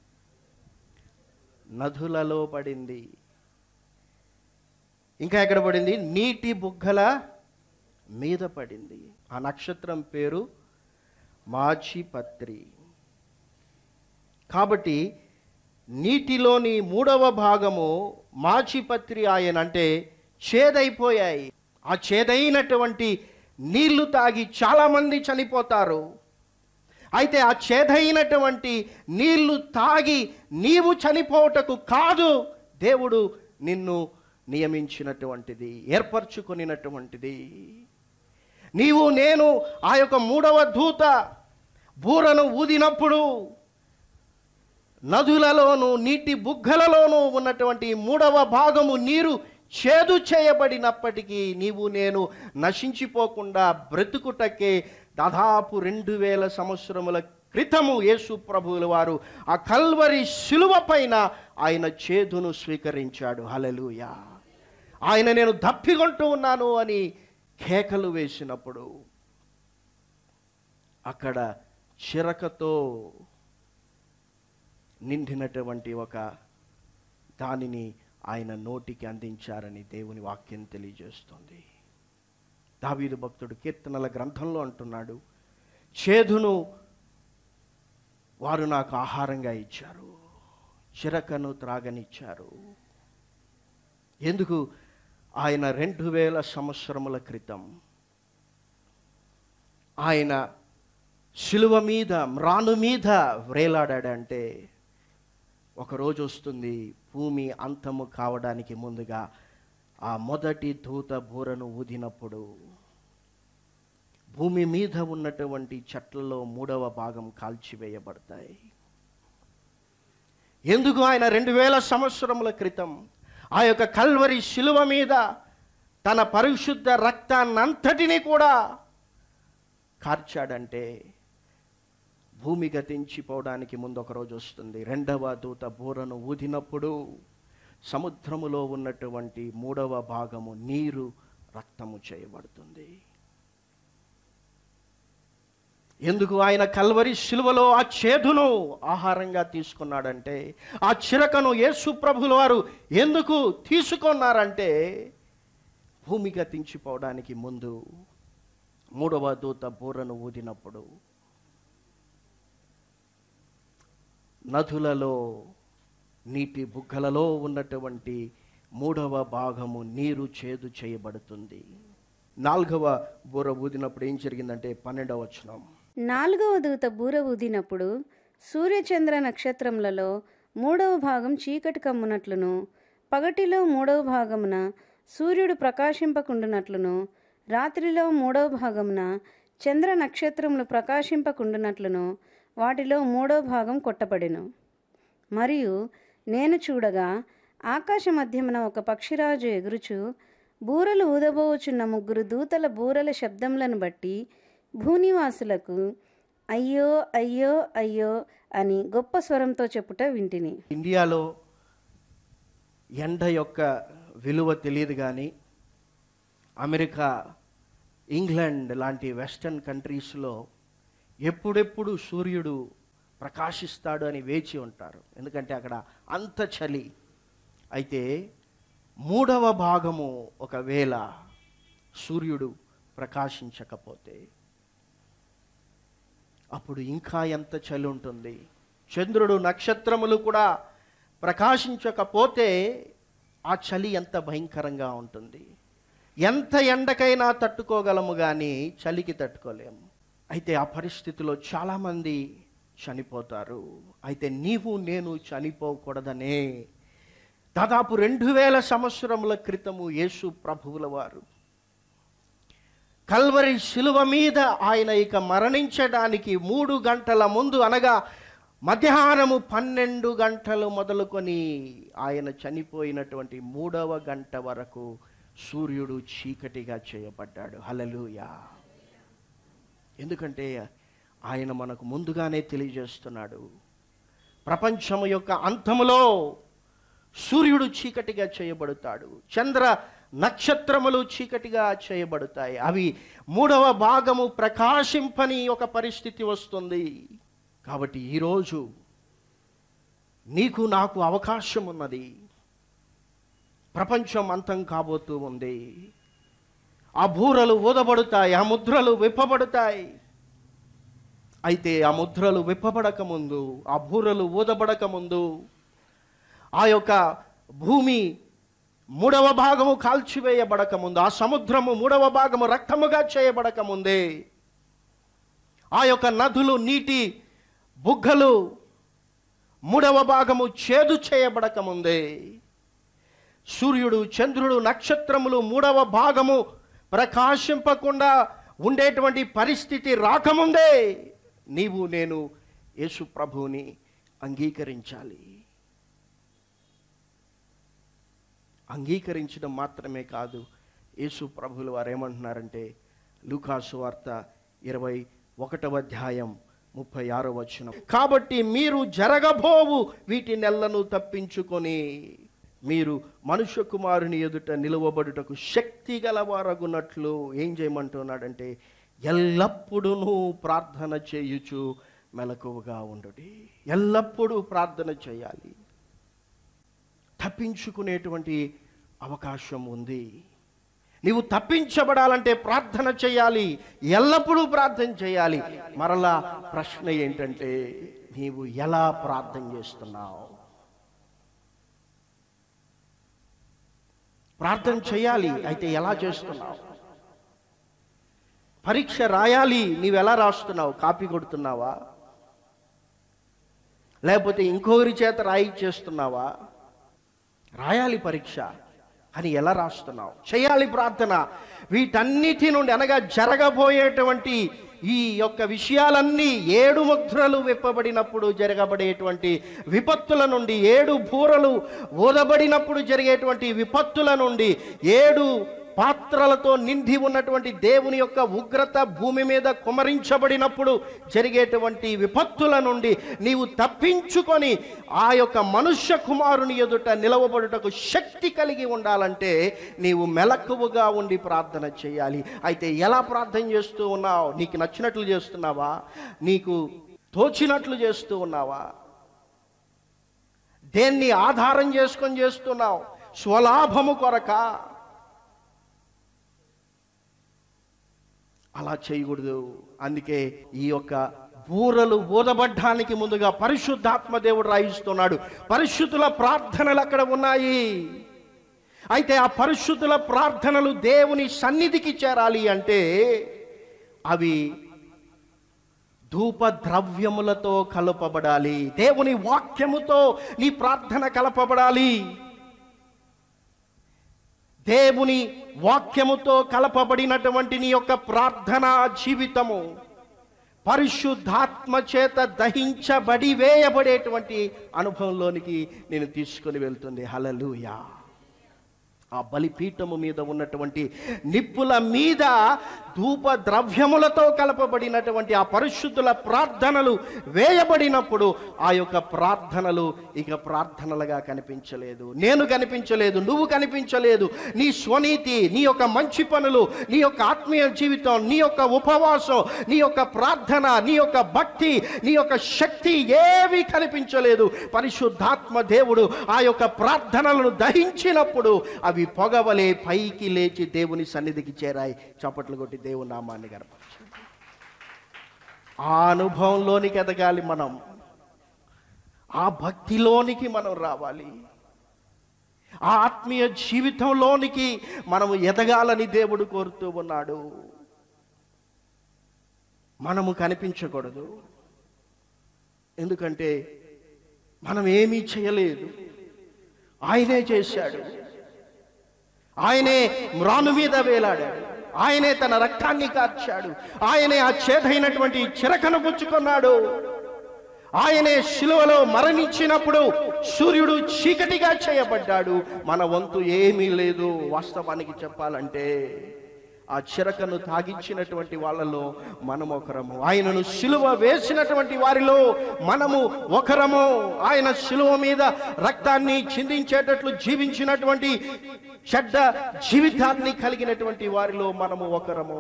నదులలో పడింది ఇంకా ఎక్కడ పడింది నీటి బుగ్గల మీద పడింది ఆ నక్షత్రం పేరు మాచిపత్రి కాబట్టి నీటిలోని మూడవ భాగము మాచిపత్రి ఆయన అంటే చేదైపోయాయి ఆ చేదైనటువంటి నీళ్లు తాగి చాలామంది చనిపోతారు అయితే ఆ చేదైనటువంటి నీళ్లు తాగి నీవు చనిపోవటకు కాదు దేవుడు నిన్ను నియమించినటువంటిది ఏర్పరచుకొనినటువంటిది నీవు నేను ఆ యొక్క మూడవ దూత బూరను ఊదినప్పుడు నదులలోను నీటి బుగ్గలలోనూ ఉన్నటువంటి మూడవ భాగము నీరు చేదు చేయబడినప్పటికీ నీవు నేను నశించిపోకుండా బ్రతుకుటకే దాదాపు రెండు వేల సంవత్సరముల క్రితము యేసు ప్రభువుల వారు ఆ కల్వరి శిలువ పైన ఆయన చేదును స్వీకరించాడు హలలుయా ఆయన నేను దప్పికొంటూ ఉన్నాను అని కేకలు వేసినప్పుడు అక్కడ చిరకతో నిండినటువంటి ఒక దానిని ఆయన నోటికి అందించారని దేవుని వాక్యం తెలియజేస్తుంది దావీదు భక్తుడు కీర్తనల గ్రంథంలో అంటున్నాడు చేదును వారు నాకు ఆహారంగా ఇచ్చారు చిరకను త్రాగనిచ్చారు ఎందుకు ఆయన రెండు వేల సంవత్సరముల క్రితం ఆయన శిలువ మీద మ్రాను మీద వ్రేలాడాడంటే ఒకరోజు వస్తుంది భూమి అంతము కావడానికి ముందుగా ఆ మొదటి దూత బూరను ఊదినప్పుడు భూమి మీద ఉన్నటువంటి చెట్లలో మూడవ భాగం కాల్చివేయబడతాయి ఎందుకు ఆయన రెండు వేల సంవత్సరముల క్రితం ఆ యొక్క కల్వరి శిలువ మీద తన పరిశుద్ధ రక్తాన్నంతటినీ కూడా కార్చాడంటే భూమి గతించిపోవడానికి ముందు ఒక రోజు వస్తుంది రెండవ దూత బూరను ఊదినప్పుడు సముద్రములో ఉన్నటువంటి మూడవ భాగము నీరు రక్తము చేయబడుతుంది ఎందుకు ఆయన కల్వరి శిలువలో ఆ చేదును ఆహారంగా తీసుకున్నాడంటే ఆ చిరకను యేసు ప్రభుల వారు ఎందుకు తీసుకున్నారంటే భూమి గతించిపోవడానికి ముందు మూడవ దూత బూరను ఊదినప్పుడు నదులలో నీటి బుగ్గలలో ఉన్నటువంటి మూడవ భాగము నీరు చేదు చేయబడుతుంది నాలుగవ బూర ఊదినప్పుడు ఏం జరిగిందంటే పన్నెండవ వచనం నాలుగవ దూత బూర ఊదినప్పుడు సూర్యచంద్ర నక్షత్రములలో మూడవ భాగం చీకటి కమ్మునట్లును పగటిలో మూడవ భాగమున సూర్యుడు ప్రకాశింపకుండునట్లును రాత్రిలో మూడవ భాగమున చంద్ర నక్షత్రములు ప్రకాశింపకుండునట్లును వాటిలో మూడవ భాగం కొట్టబడెను మరియు నేను చూడగా ఆకాశ మధ్యమున ఒక పక్షిరాజు ఎగురుచు బూరలు ఊదబోచున్న ముగ్గురు దూతల బూరల శబ్దములను బట్టి భూనివాసులకు అయ్యో అయ్యో అయ్యో అని గొప్ప స్వరంతో చెప్పుట వింటిని ఇండియాలో ఎండ యొక్క విలువ తెలియదు కానీ అమెరికా ఇంగ్లాండ్ లాంటి వెస్టర్న్ కంట్రీస్లో ఎప్పుడెప్పుడు సూర్యుడు ప్రకాశిస్తాడు అని వేచి ఉంటారు ఎందుకంటే అక్కడ అంత చలి అయితే మూడవ భాగము ఒకవేళ సూర్యుడు ప్రకాశించకపోతే అప్పుడు ఇంకా ఎంత చలి ఉంటుంది చంద్రుడు నక్షత్రములు కూడా ప్రకాశించకపోతే ఆ చలి ఎంత భయంకరంగా ఉంటుంది ఎంత ఎండకైనా తట్టుకోగలము కానీ చలికి తట్టుకోలేము అయితే ఆ పరిస్థితిలో చాలామంది చనిపోతారు అయితే నీవు నేను చనిపోకూడదనే దాదాపు రెండు వేల సంవత్సరముల క్రితము యేసు ప్రభువుల వారు కల్వరి శిలువ మీద ఆయన ఇక మరణించడానికి మూడు గంటల ముందు అనగా మధ్యాహ్నము పన్నెండు గంటలు మొదలుకొని ఆయన చనిపోయినటువంటి మూడవ గంట వరకు సూర్యుడు చీకటిగా చేయబడ్డాడు హలలుయా ఎందుకంటే ఆయన మనకు ముందుగానే తెలియజేస్తున్నాడు ప్రపంచము యొక్క అంతములో సూర్యుడు చీకటిగా చేయబడతాడు చంద్ర నక్షత్రములు చీకటిగా చేయబడతాయి అవి మూడవ భాగము ప్రకాశింపని ఒక పరిస్థితి వస్తుంది కాబట్టి ఈరోజు నీకు నాకు అవకాశం ఉన్నది ప్రపంచం అంతం కాబోతూ ఉంది ఆ బూరలు ఊదబడతాయి ఆ ముద్రలు విప్పబడతాయి అయితే ఆ ముద్రలు విప్పబడక ముందు ఆ బూరలు ఊదబడక ముందు ఆ యొక్క భూమి మూడవ భాగము కాల్చివేయబడక ముందు ఆ సముద్రము మూడవ భాగము రక్తముగా చేయబడక ముందే ఆ యొక్క నదులు నీటి బుగ్గలు మూడవ భాగము చేదు చేయబడక ముందే సూర్యుడు చంద్రుడు నక్షత్రములు మూడవ భాగము ప్రకాశింపకుండా ఉండేటువంటి పరిస్థితి రాకముందే నీవు నేను యేసు ప్రభువుని అంగీకరించాలి అంగీకరించడం మాత్రమే కాదు యేసు ప్రభులు వారు ఏమంటున్నారంటే లూకాసు వార్త ఇరవై ఒకటవ అధ్యాయం ముప్పై ఆరో వచనం కాబట్టి మీరు జరగబోవు వీటి నెలను తప్పించుకొని మీరు మనుష్య కుమారుని ఎదుట నిలువబడుటకు శక్తి గలవారగున్నట్లు ఏం చేయమంటున్నాడంటే ఎల్లప్పుడూ ప్రార్థన చేయుచు మెలకువగా ఉండుడి ఎల్లప్పుడూ ప్రార్థన చేయాలి తప్పించుకునేటువంటి అవకాశం ఉంది నీవు తప్పించబడాలంటే ప్రార్థన చేయాలి ఎల్లప్పుడూ ప్రార్థన చేయాలి మరలా ప్రశ్న ఏంటంటే నీవు ఎలా ప్రార్థన చేస్తున్నావు ప్రార్థన చేయాలి అయితే ఎలా చేస్తున్నావు పరీక్ష రాయాలి నీవు ఎలా రాస్తున్నావు కాపీ కొడుతున్నావా లేకపోతే ఇంకొకరి చేత రాయిచ్చేస్తున్నావా రాయాలి పరీక్ష అని ఎలా రాస్తున్నావు చేయాలి ప్రార్థన వీటన్నిటి నుండి అనగా జరగబోయేటువంటి ఈ యొక్క విషయాలన్నీ ఏడు ముద్రలు విప్పబడినప్పుడు జరగబడేటువంటి విపత్తుల నుండి ఏడు బూరలు ఊదబడినప్పుడు జరిగేటువంటి విపత్తుల నుండి ఏడు పాత్రలతో నిండి ఉన్నటువంటి దేవుని యొక్క ఉగ్రత భూమి మీద కుమరించబడినప్పుడు జరిగేటువంటి విపత్తుల నుండి నీవు తప్పించుకొని ఆ యొక్క మనుష్య కుమారుని ఎదుట నిలవబడుటకు శక్తి కలిగి ఉండాలంటే నీవు మెలకువగా ఉండి ప్రార్థన చేయాలి అయితే ఎలా ప్రార్థన చేస్తూ ఉన్నావు నీకు నచ్చినట్లు చేస్తున్నావా నీకు తోచినట్లు చేస్తూ ఉన్నావా దేన్ని ఆధారం చేసుకొని చేస్తున్నావు స్వలాభము కొరక అలా చేయకూడదు అందుకే ఈ యొక్క బూరలు ఊదబడ్డానికి ముందుగా పరిశుద్ధాత్మ దేవుడు రాయిస్తున్నాడు పరిశుద్ధుల ప్రార్థనలు అక్కడ ఉన్నాయి అయితే ఆ పరిశుద్ధుల ప్రార్థనలు దేవుని సన్నిధికి చేరాలి అంటే అవి ధూప ద్రవ్యములతో కలపబడాలి దేవుని వాక్యముతో నీ ప్రార్థన కలపబడాలి దేవుని వాక్యముతో కలపబడినటువంటి నీ యొక్క ప్రార్థనా జీవితము పరిశుద్ధాత్మ చేత దహించబడి వేయబడేటువంటి అనుభవంలోనికి నేను తీసుకొని వెళ్తుంది హలలుయా ఆ బలిపీఠము మీద ఉన్నటువంటి నిప్పుల మీద ధూప ద్రవ్యములతో కలపబడినటువంటి ఆ పరిశుద్ధుల ప్రార్థనలు వేయబడినప్పుడు ఆ యొక్క ప్రార్థనలు ఇక ప్రార్థనలుగా కనిపించలేదు నేను కనిపించలేదు నువ్వు కనిపించలేదు నీ స్వనీతి నీ యొక్క మంచి పనులు నీ యొక్క ఆత్మీయ జీవితం నీ యొక్క ఉపవాసం నీ యొక్క ప్రార్థన నీ యొక్క భక్తి నీ యొక్క శక్తి ఏవి కనిపించలేదు పరిశుద్ధాత్మ దేవుడు ఆ యొక్క ప్రార్థనలను దహించినప్పుడు అవి పొగవలే పైకి లేచి దేవుని సన్నిధికి చేరాయి చప్పట్లు కొట్టి దేవుని నామాన్ని గర్పించండి ఆ అనుభవంలోనికి ఎదగాలి మనం ఆ భక్తిలోనికి మనం రావాలి ఆ ఆత్మీయ జీవితంలోనికి మనం ఎదగాలని దేవుడు కోరుతూ ఉన్నాడు మనము కనిపించకూడదు ఎందుకంటే మనం ఏమీ చేయలేదు ఆయనే చేశాడు ఆయనే మ్రాను మీద వేలాడాడు ఆయనే తన రక్తాన్ని కార్చాడు ఆయనే ఆ చేదైనటువంటి చిరకను పుచ్చుకున్నాడు ఆయనే శిలువలో మరణించినప్పుడు సూర్యుడు చీకటిగా చేయబడ్డాడు మన వంతు ఏమీ లేదు వాస్తవానికి చెప్పాలంటే ఆ చిరకను తాగించినటువంటి వాళ్ళలో మనం ఒకరము ఆయనను శిలువ వేసినటువంటి వారిలో మనము ఒకరము ఆయన శిలువ మీద రక్తాన్ని చిందించేటట్లు జీవించినటువంటి చెడ్డ జీవితాన్ని కలిగినటువంటి వారిలో మనము ఒకరము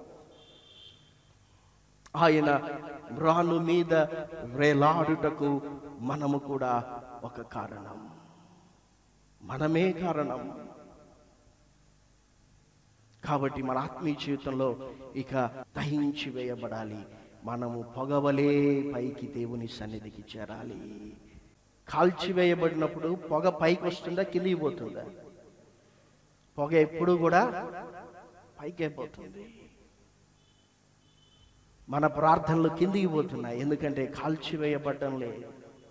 ఆయన మ్రాను మీద వేలాడుటకు మనము కూడా ఒక కారణం మనమే కారణం కాబట్టి మన ఆత్మీయ జీవితంలో ఇక దహించి వేయబడాలి మనము పొగవలే పైకి దేవుని సన్నిధికి చేరాలి కాల్చివేయబడినప్పుడు పొగ పైకి వస్తుందా కిందికి పోతుందా పొగ ఎప్పుడు కూడా పైకే పోతుంది మన ప్రార్థనలు కిందికి పోతున్నాయి ఎందుకంటే కాల్చివేయబడడం లేదు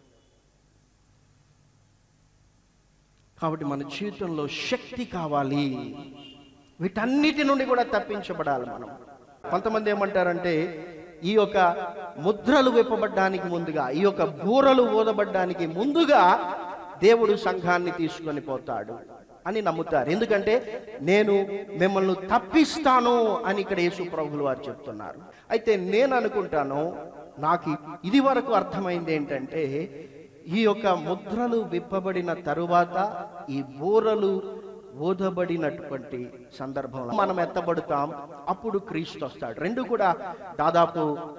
కాబట్టి మన జీవితంలో శక్తి కావాలి వీటన్నిటి నుండి కూడా తప్పించబడాలి మనం కొంతమంది ఏమంటారంటే ఈ యొక్క ముద్రలు విప్పబడ్డానికి ముందుగా ఈ యొక్క బూరలు ఊదబడ్డానికి ముందుగా దేవుడు సంఘాన్ని తీసుకొని పోతాడు అని నమ్ముతారు ఎందుకంటే నేను మిమ్మల్ని తప్పిస్తాను అని ఇక్కడ యేసు ప్రభులు వారు చెప్తున్నారు అయితే నేను అనుకుంటాను నాకు ఇది వరకు అర్థమైంది ఏంటంటే ఈ యొక్క ముద్రలు విప్పబడిన తరువాత ఈ బూరలు ఊదబడినటువంటి సందర్భంలో మనం ఎత్తబడతాం అప్పుడు క్రీస్తు వస్తాడు రెండు కూడా దాదాపు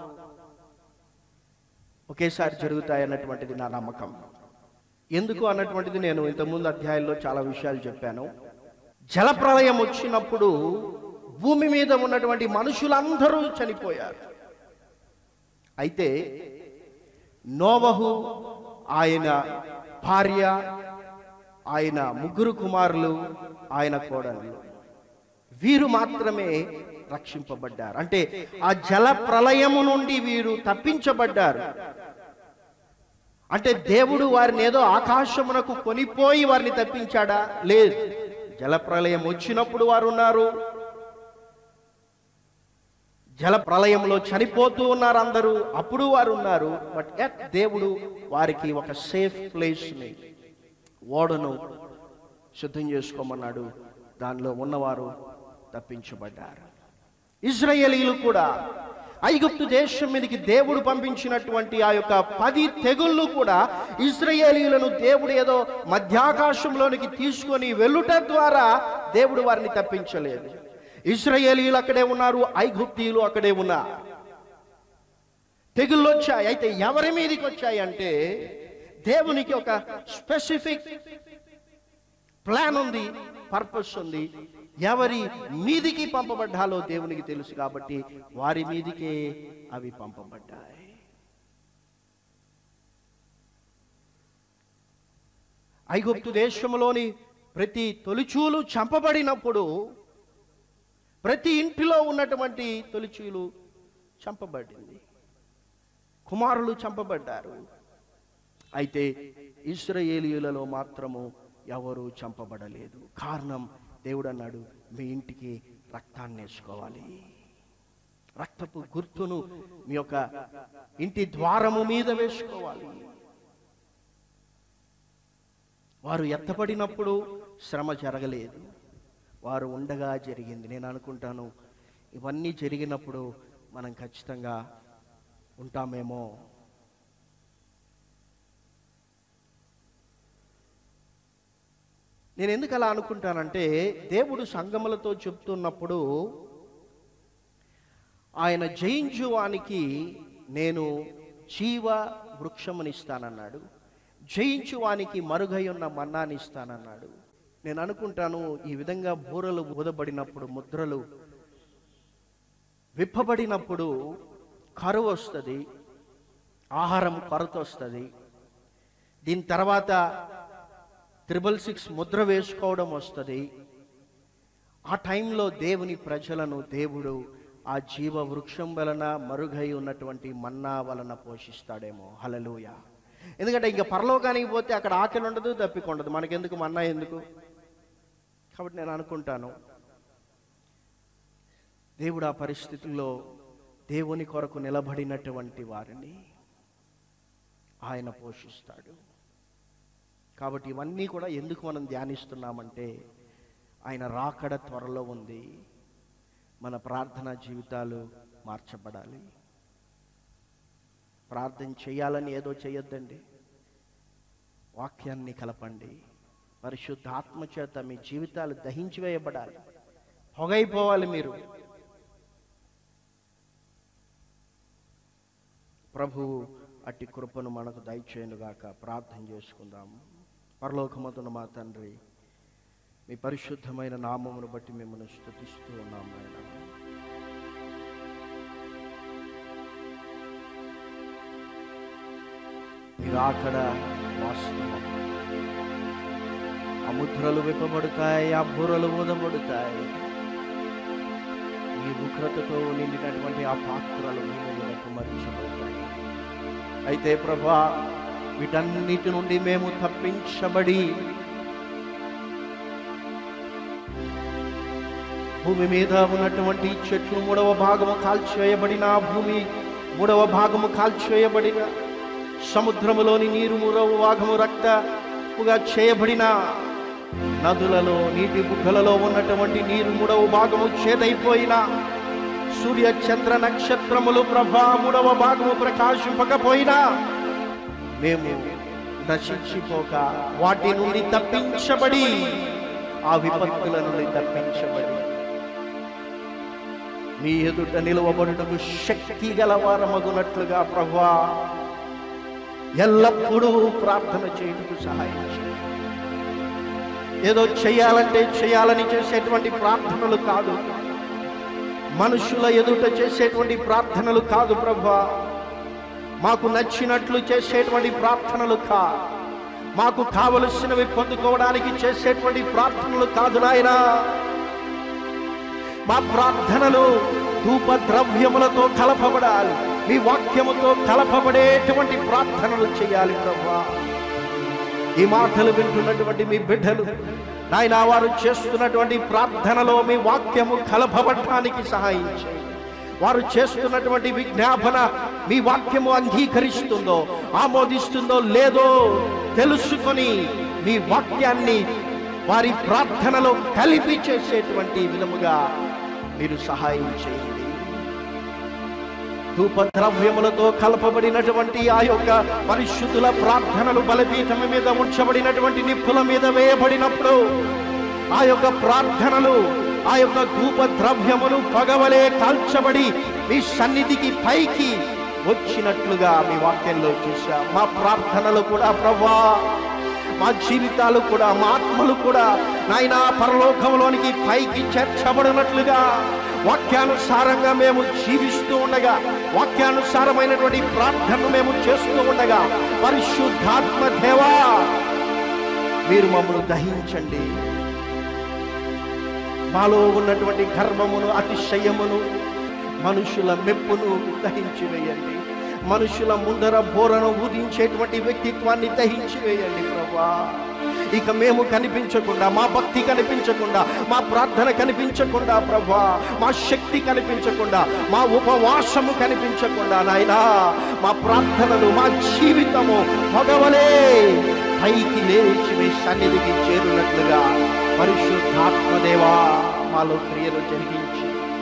ఒకేసారి జరుగుతాయన్నటువంటిది నా నమ్మకం ఎందుకు అన్నటువంటిది నేను ఇంతకుముందు అధ్యాయంలో చాలా విషయాలు చెప్పాను జలప్రలయం వచ్చినప్పుడు భూమి మీద ఉన్నటువంటి మనుషులందరూ చనిపోయారు అయితే నోవహు ఆయన భార్య ఆయన ముగ్గురు కుమారులు ఆయన కోడళ్ళు వీరు మాత్రమే రక్షింపబడ్డారు అంటే ఆ జల ప్రళయము నుండి వీరు తప్పించబడ్డారు అంటే దేవుడు వారిని ఏదో ఆకాశమునకు కొనిపోయి వారిని తప్పించాడా లేదు జల ప్రళయం వచ్చినప్పుడు వారు ఉన్నారు జల ప్రళయంలో చనిపోతూ ఉన్నారు అందరూ అప్పుడు వారు ఉన్నారు బట్ ఎట్ దేవుడు వారికి ఒక సేఫ్ ప్లేస్ని ఓడను సిద్ధం చేసుకోమన్నాడు దానిలో ఉన్నవారు తప్పించబడ్డారు ఇజ్రాయేలీలు కూడా ఐగుప్తు దేశం మీదకి దేవుడు పంపించినటువంటి ఆ యొక్క పది తెగుళ్ళు కూడా ఇజ్రాయేలీలను దేవుడు ఏదో మధ్యాకాశంలోనికి తీసుకొని వెళ్ళుట ద్వారా దేవుడు వారిని తప్పించలేదు ఇజ్రాయేలీలు అక్కడే ఉన్నారు ఐగుప్తీయులు అక్కడే ఉన్నారు తెగుళ్ళు వచ్చాయి అయితే ఎవరి మీదకి వచ్చాయి అంటే దేవునికి ఒక స్పెసిఫిక్ ప్లాన్ ఉంది పర్పస్ ఉంది ఎవరి మీదికి పంపబడ్డాలో దేవునికి తెలుసు కాబట్టి వారి మీదికే అవి పంపబడ్డాయి ఐగుప్తు దేశంలోని ప్రతి తొలిచూలు చంపబడినప్పుడు ప్రతి ఇంటిలో ఉన్నటువంటి తొలిచూలు చంపబడింది కుమారులు చంపబడ్డారు అయితే ఇస్రాయేలీయులలో మాత్రము ఎవరు చంపబడలేదు కారణం దేవుడు అన్నాడు మీ ఇంటికి రక్తాన్ని వేసుకోవాలి రక్తపు గుర్తును మీ యొక్క ఇంటి ద్వారము మీద వేసుకోవాలి వారు ఎత్తబడినప్పుడు శ్రమ జరగలేదు వారు ఉండగా జరిగింది నేను అనుకుంటాను ఇవన్నీ జరిగినప్పుడు మనం ఖచ్చితంగా ఉంటామేమో నేను ఎందుకు అలా అనుకుంటానంటే దేవుడు సంగములతో చెప్తున్నప్పుడు ఆయన జయించువానికి నేను జీవ వృక్షమునిస్తానన్నాడు జయించువానికి మరుగై ఉన్న మన్నాని ఇస్తానన్నాడు నేను అనుకుంటాను ఈ విధంగా బూరలు ఊదబడినప్పుడు ముద్రలు విప్పబడినప్పుడు కరువు వస్తుంది ఆహారం కొరత వస్తుంది దీని తర్వాత త్రిబుల్ సిక్స్ ముద్ర వేసుకోవడం వస్తుంది ఆ టైంలో దేవుని ప్రజలను దేవుడు ఆ జీవ వృక్షం వలన మరుగై ఉన్నటువంటి మన్నా వలన పోషిస్తాడేమో హలలుయ ఎందుకంటే ఇంకా పరలోకానికి పోతే అక్కడ ఆకలి ఉండదు తప్పికొండదు మనకెందుకు మన్నా ఎందుకు కాబట్టి నేను అనుకుంటాను దేవుడు ఆ పరిస్థితుల్లో దేవుని కొరకు నిలబడినటువంటి వారిని ఆయన పోషిస్తాడు కాబట్టి ఇవన్నీ కూడా ఎందుకు మనం ధ్యానిస్తున్నామంటే ఆయన రాకడ త్వరలో ఉంది మన ప్రార్థనా జీవితాలు మార్చబడాలి ప్రార్థన చేయాలని ఏదో చేయొద్దండి వాక్యాన్ని కలపండి పరిశుద్ధాత్మ చేత మీ జీవితాలు దహించి వేయబడాలి పొగైపోవాలి మీరు ప్రభువు అట్టి కృపను మనకు దయచేయనుగాక ప్రార్థన చేసుకుందాం పరలోకమతున మా తండ్రి మీ పరిశుద్ధమైన నామమును బట్టి మిమ్మల్ని స్తుతిస్తూ ఉన్నాం నాయన మీరు అక్కడ వాస్తవం ఆ ముద్రలు విప్పబడతాయి ఆ బుర్రలు ఊదబడతాయి ఈ ఉగ్రతతో నిండినటువంటి ఆ పాత్రలు భూమి మీద కుమరించబడతాయి అయితే ప్రభా వీటన్నిటి నుండి మేము తప్పించబడి భూమి మీద ఉన్నటువంటి చెట్లు మూడవ భాగము కాల్చివేయబడిన ఆ భూమి మూడవ భాగము కాల్చివేయబడిన సముద్రములోని నీరు మూడవ భాగము రక్తముగా చేయబడిన నదులలో నీటి బుగ్గలలో ఉన్నటువంటి నీరు మూడవ భాగము చేదైపోయిన సూర్య చంద్ర నక్షత్రములు ప్రభా మూడవ భాగము ప్రకాశింపకపోయినా మేము నశించిపోక వాటి నుండి తప్పించబడి ఆ విపత్తుల నుండి తప్పించబడి మీ ఎదుట నిలవబడుటకు శక్తి గలవారమగునట్లుగా ప్రభా ఎల్లప్పుడూ ప్రార్థన చేయుటకు సహాయం చేయండి ఏదో చేయాలంటే చేయాలని చేసేటువంటి ప్రార్థనలు కాదు మనుషుల ఎదుట చేసేటువంటి ప్రార్థనలు కాదు ప్రభా మాకు నచ్చినట్లు చేసేటువంటి ప్రార్థనలు కా మాకు కావలసినవి పొందుకోవడానికి చేసేటువంటి ప్రార్థనలు కాదు నాయనా మా ప్రార్థనలు ధూప ద్రవ్యములతో కలపబడాలి మీ వాక్యముతో కలపబడేటువంటి ప్రార్థనలు చేయాలి ప్రభా ఈ మాటలు వింటున్నటువంటి మీ బిడ్డలు నాయన వారు చేస్తున్నటువంటి ప్రార్థనలో మీ వాక్యము కలపబడటానికి సహాయం చేయండి వారు చేస్తున్నటువంటి విజ్ఞాపన మీ వాక్యము అంగీకరిస్తుందో ఆమోదిస్తుందో లేదో తెలుసుకొని మీ వాక్యాన్ని వారి ప్రార్థనలో కలిపి చేసేటువంటి విధముగా మీరు సహాయం చేయండి ధూపద్రవ్యములతో కలపబడినటువంటి ఆ యొక్క పరిశుద్ధుల ప్రార్థనలు బలపీఠం మీద ఉంచబడినటువంటి నిప్పుల మీద వేయబడినప్పుడు ఆ యొక్క ప్రార్థనలు ఆ యొక్క ధూప ద్రవ్యములు పగవలే కాల్చబడి మీ సన్నిధికి పైకి వచ్చినట్లుగా మీ వాక్యంలో చూసా మా ప్రార్థనలు కూడా ప్రభా మా జీవితాలు కూడా మా ఆత్మలు కూడా నాయనా పరలోకంలోనికి పైకి చేర్చబడినట్లుగా వాక్యానుసారంగా మేము జీవిస్తూ ఉండగా వాక్యానుసారమైనటువంటి ప్రార్థనలు మేము చేస్తూ ఉండగా పరిశుద్ధాత్మ దేవా మీరు మమ్మల్ని దహించండి మాలో ఉన్నటువంటి గర్వమును అతిశయమును మనుషుల మెప్పును దహించి వేయండి మనుషుల ముందర బోరను ఊదించేటువంటి వ్యక్తిత్వాన్ని దహించి వేయండి ప్రభా ఇక మేము కనిపించకుండా మా భక్తి కనిపించకుండా మా ప్రార్థన కనిపించకుండా ప్రభా మా శక్తి కనిపించకుండా మా ఉపవాసము కనిపించకుండా నాయనా మా ప్రార్థనలు మా జీవితము మగవలే పైకి లేచి మీ సన్నిధికి చేరునట్లుగా పరిశుద్ధాత్మదేవా మాలో క్రియలు జరిగించి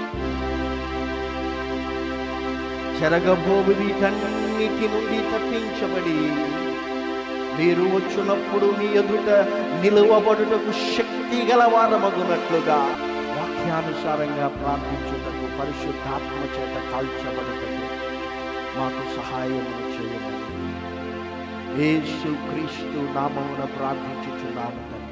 జరగబోవు వీటన్నిటి నుండి తప్పించబడి మీరు వచ్చినప్పుడు మీ ఎదుట నిలువబడుటకు శక్తి గలవారమగునట్లుగా వాక్యానుసారంగా ప్రార్థించుటకు పరిశుద్ధాత్మ చేత కాల్చబడుటకు మాకు సహాయం చేయమని యేసు క్రీస్తు నామమున ప్రార్థించుచున్నాము తండ్రి